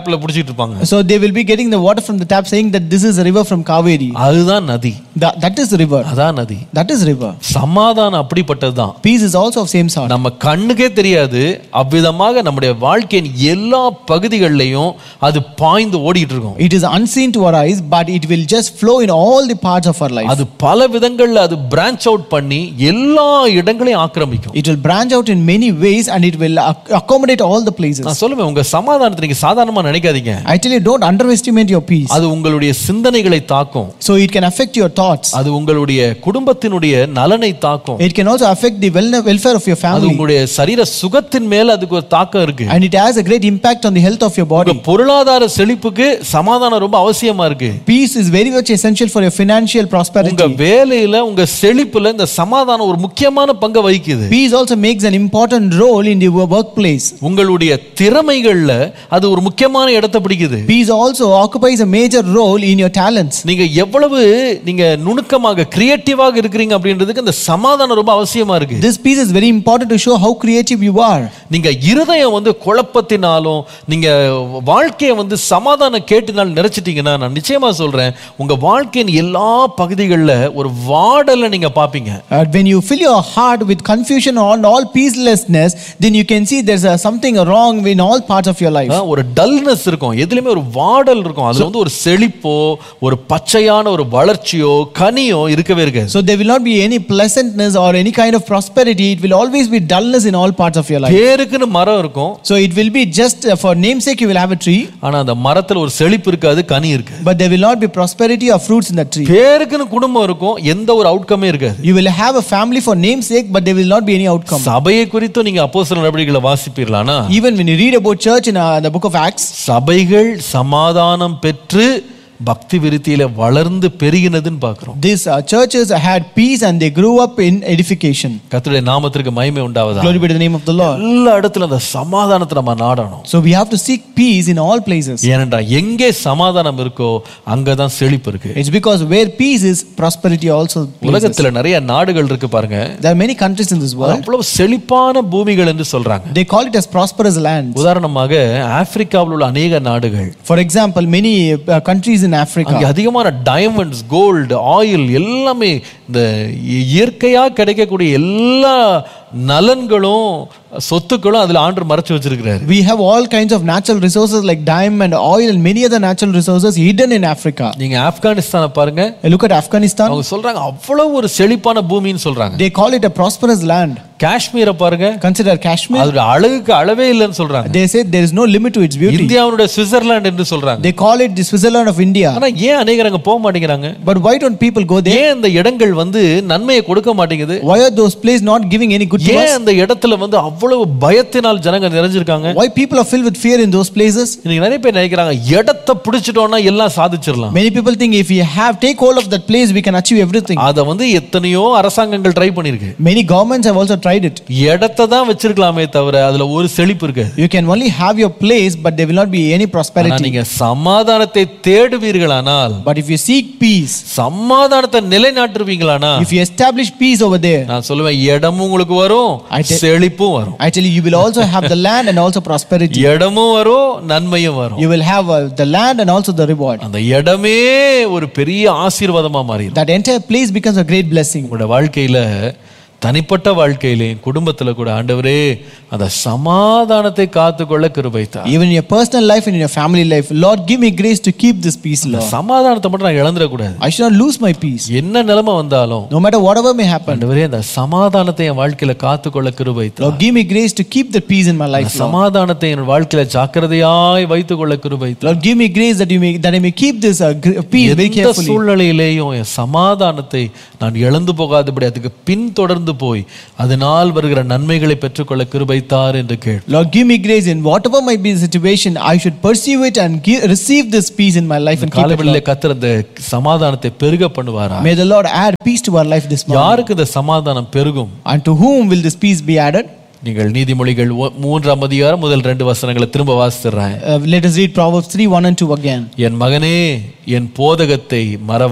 டேப்ல புடிச்சிட்டு இருப்பாங்க So they will be getting the water from the tap saying that this is a river from Kaveri. அதுதான் நதி That, that is the river. அதான் நதி That is river. சமாதானம் அப்படிப்பட்டதுதான் Peace is also of same sort. நம்ம கண்ணுக்கே தெரியாது அவ்விதமாக நம்முடைய வாழ்க்கையின் எல்லா பகுதிகளிலையும் அது பாய்ந்து ஓடிட்டு இருக்கும் It is unseen to our eyes, but it will just flow in all the parts of our life. அது பல விதங்கள்ல அது பிரான்ச் அவுட் பண்ணி எல்லா இடங்களையும் ஆக்கிரமிக்கும் It will branch out in many ways and it will ac- accommodate all the places. நான் சொல்லுவேன் உங்க சமாதானத்தை நீங்க சாதாரணமா நினைக்காதீங்க I tell you, don't underestimate your peace. அது உங்களுடைய சிந்தனைகளை தாக்கும் So it can affect your thoughts. அது உங்களுடைய குடும்பத்தினுடைய நலனை தாக்கும் It can also affect the well- welfare of your அது family. உங்களுடைய சரீர சுகத்தின் மேல அதுக்கு ஒரு தாக்கம் இருக்கு And it has a great impact on the health of your உங்க body. பொருளாதார செழிப்புக்கு சமாதானம் ரொம்ப அவசியமா இருக்கு Peace is very much essential for your financial உங்க prosperity. வேலையில உங்க செழிப்புல இந்த சமாதானம் ஒரு முக்கியமான பங்கை வகிக்குது Peace also makes an important role in the wo- workplace. உங்களுடைய திறமைகள்ல அது ஒரு முக்கியமான இடத்தை பிடிக்குது Peace also occupies a major role in your talents. நீங்க எவ்வளவு நீங்க நுணுக்கமாக கிரியேட்டிவாக இருக்கிறீங்க அப்படின்றதுக்கு இந்த சமாதானம் ரொம்ப அவசியமா இருக்கு This peace is very important to show how creative you are. நீங்க இருதயம் வந்து குழப்பத்தினாலும் நீங்க வாழ்க்கையை வந்து சமாதானம் கேட்டினால் நிறைச்சிட்டீங்கன்னா நான் நிச்சயமா சொல்றேன் உங்க வாழ்க்கையின் எல்லா பகுதிகளில் ஒரு வாடலை நீங்க பாப்பீங்க Uh, when you fill your heart with confusion and all peacelessness, then you can see there's uh, something wrong in all parts of your life. ஆ, ஒரு டல்னஸ் இருக்கும் எதுலயுமே ஒரு வாடல் இருக்கும் அதுல வந்து ஒரு செழிப்போ ஒரு பச்சையான ஒரு வளர்ச்சியோ கனியோ இருக்கவே இருக்காது So there will not be any pleasantness or any kind of prosperity. It will always be dullness in all parts of your life. பேருக்குன்னு மரம் இருக்கும் So it will be just uh, for namesake you will have a tree, ஆனா அந்த மரத்துல ஒரு செழிப்பு இருக்காது கனி இருக்கு but there will not be prosperity or fruits in that tree. பேருக்குன்னு குடும்பம் இருக்கும் எந்த ஒரு அவுட்கமே இருக்காது You will have a family for namesake, but there will not be any outcome. சபையை குறித்தும் நீங்க அப்போஸ்தலர் நடவடிக்கைகளை வாசிப்பீர்களானா Even when you read about church in uh, the book of Acts, சபைகள் சமாதானம் பெற்று பக்தி விருத்தியில வளர்ந்து பெருகினதுன்னு பார்க்கிறோம் these uh, churches had peace and they grew up in edification. கர்த்தருடைய நாமத்திற்கு மகிமை உண்டாவதா Glory be to the name of the Lord. எல்லா இடத்துல அந்த சமாதானத்தை நம்ம நாடணும் So we have to seek peace in all places. ஏனென்றா எங்கே சமாதானம் இருக்கோ அங்கதான் செழிப்பு இருக்கு It's because where peace is, prosperity also. places. உலகத்துல நிறைய நாடுகள் இருக்கு பாருங்க There are many countries in this world. அவ்வளவு செழிப்பான பூமிகள் என்று சொல்றாங்க They call it as prosperous lands. உதாரணமாக ஆப்பிரிக்காவில் உள்ள அநேக நாடுகள் For example, many uh, countries in Africa. அங்கே அதிகமான டைமண்ட்ஸ் கோல்டு ஆயில் எல்லாமே இந்த இயற்கையா கிடைக்கக்கூடிய எல்லா நலன்களும் சொத்துக்களும் அதுல ஆண்டு மறைச்சு வச்சிருக்கிறாரு We have all kinds of natural resources like diamond, oil, and many other natural resources hidden in Africa. நீங்க ஆப்கானிஸ்தானை பாருங்க Uh, Look at Afghanistan. அவங்க சொல்றாங்க அவ்வளவு ஒரு செழிப்பான பூமின்னு சொல்றாங்க They call it a prosperous land. காஷ்மீரை பாருங்க Consider Kashmir. அதோட அழகுக்கு அளவே இல்லைன்னு சொல்றாங்க They say there is no limit to its beauty. இந்தியாவுடைய சுவிட்சர்லாந்து என்று சொல்றாங்க They call it the Switzerland of India. ஆனா ஏன் அநேகர் அங்க போக மாட்டேங்கிறாங்க But why don't people go there? ஏன் அந்த இடங்கள் வந்து நன்மையை கொடுக்க மாட்டேங்குது Why are those places not giving any good to ஏன் us? அந்த இடத்துல வந்து அவ்வளவு பயத்தினால் ஜனங்க நிறைஞ்சிருக்காங்க Why people are filled with fear in those places? இன்னைக்கு நிறைய பேர் நினைக்கிறாங்க இடத்தை பிடிச்சிட்டோம்னா எல்லாம் சாதிச்சிடலாம் Many people think if we have take hold of that place, we can achieve everything. அதை வந்து எத்தனையோ அரசாங்கங்கள் ட்ரை பண்ணிருக்கு Many governments have also tried it. இடத்தை தான் வச்சிருக்கலாமே தவிர அதுல ஒரு செழிப்பு இருக்காது You can only have your place, but there will not be any ஆனா prosperity. நீங்க சமாதானத்தை தேடுவீர்களானால் But if you seek peace, சமாதானத்தை நிலைநாட்டுவீங்களானா if you establish peace over there, நான் சொல்லுவேன் இடமும் உங்களுக்கு வரும் I tell- செழிப்பும் வரும் actually you will also have the land and also prosperity. இடமும் வரும் நன்மையும் வரும் You will have uh, the land and also the reward. அந்த இடமே ஒரு பெரிய ஆசீர்வாதமா மாறிடும் That entire place becomes a great blessing. உங்களோட வாழ்க்கையில தனிப்பட்ட வாழ்க்கையிலையும் குடும்பத்துல கூட ஆண்டவரே அந்த சமாதானத்தை காத்துக்கொள்ள கிருபைத்தார் Even in your personal life and in your family life, Lord, give me grace to keep this peace, Lord. சமாதானத்தை மட்டும் நான் இழந்துடக்கூடாது I should not lose my peace. என்ன நிலைமை வந்தாலும் No matter whatever may happen, ஆண்டவரே அந்த சமாதானத்தை என் வாழ்க்கையில காத்துக்கொள்ள கிருபைத்தார் Lord, give me grace to keep the peace in my life, Lord. சமாதானத்தை என் வாழ்க்கையில ஜாக்கிரதையாய் வைத்துக்கொள்ள கிருபைத்தார் Lord, give me grace that you may that I may keep this uh, gr- peace very எந்த carefully. சூழ்நிலையிலேயும் என் சமாதானத்தை நான் இழந்து போகாதபடி அதுக்கு பின்தொடர்ந்து போய் அதனால் வருகிற நன்மைகளை பெற்றுக்கொள்ள கிருபைத்தார் என்று கேள் Lord, give me grace in whatever might be the situation, I should pursue it and give, receive this peace in my life and keep it. காலவெளியில கத்திர அந்த சமாதானத்தை பெருக பண்ணுவாரா May the Lord add peace to our life this morning. யாருக்கு இந்த சமாதானம் பெருகும் And to whom will this peace be added? நீங்கள் நீதிமொழிகள் ஒ- மூன்றாம் அதிகாரம் முதல் ரெண்டு வசனங்களை திரும்ப வாசித்துறேன் Uh, let us read Proverbs 3 1 and 2 again. என் மகனே என் போதகத்தை மறவ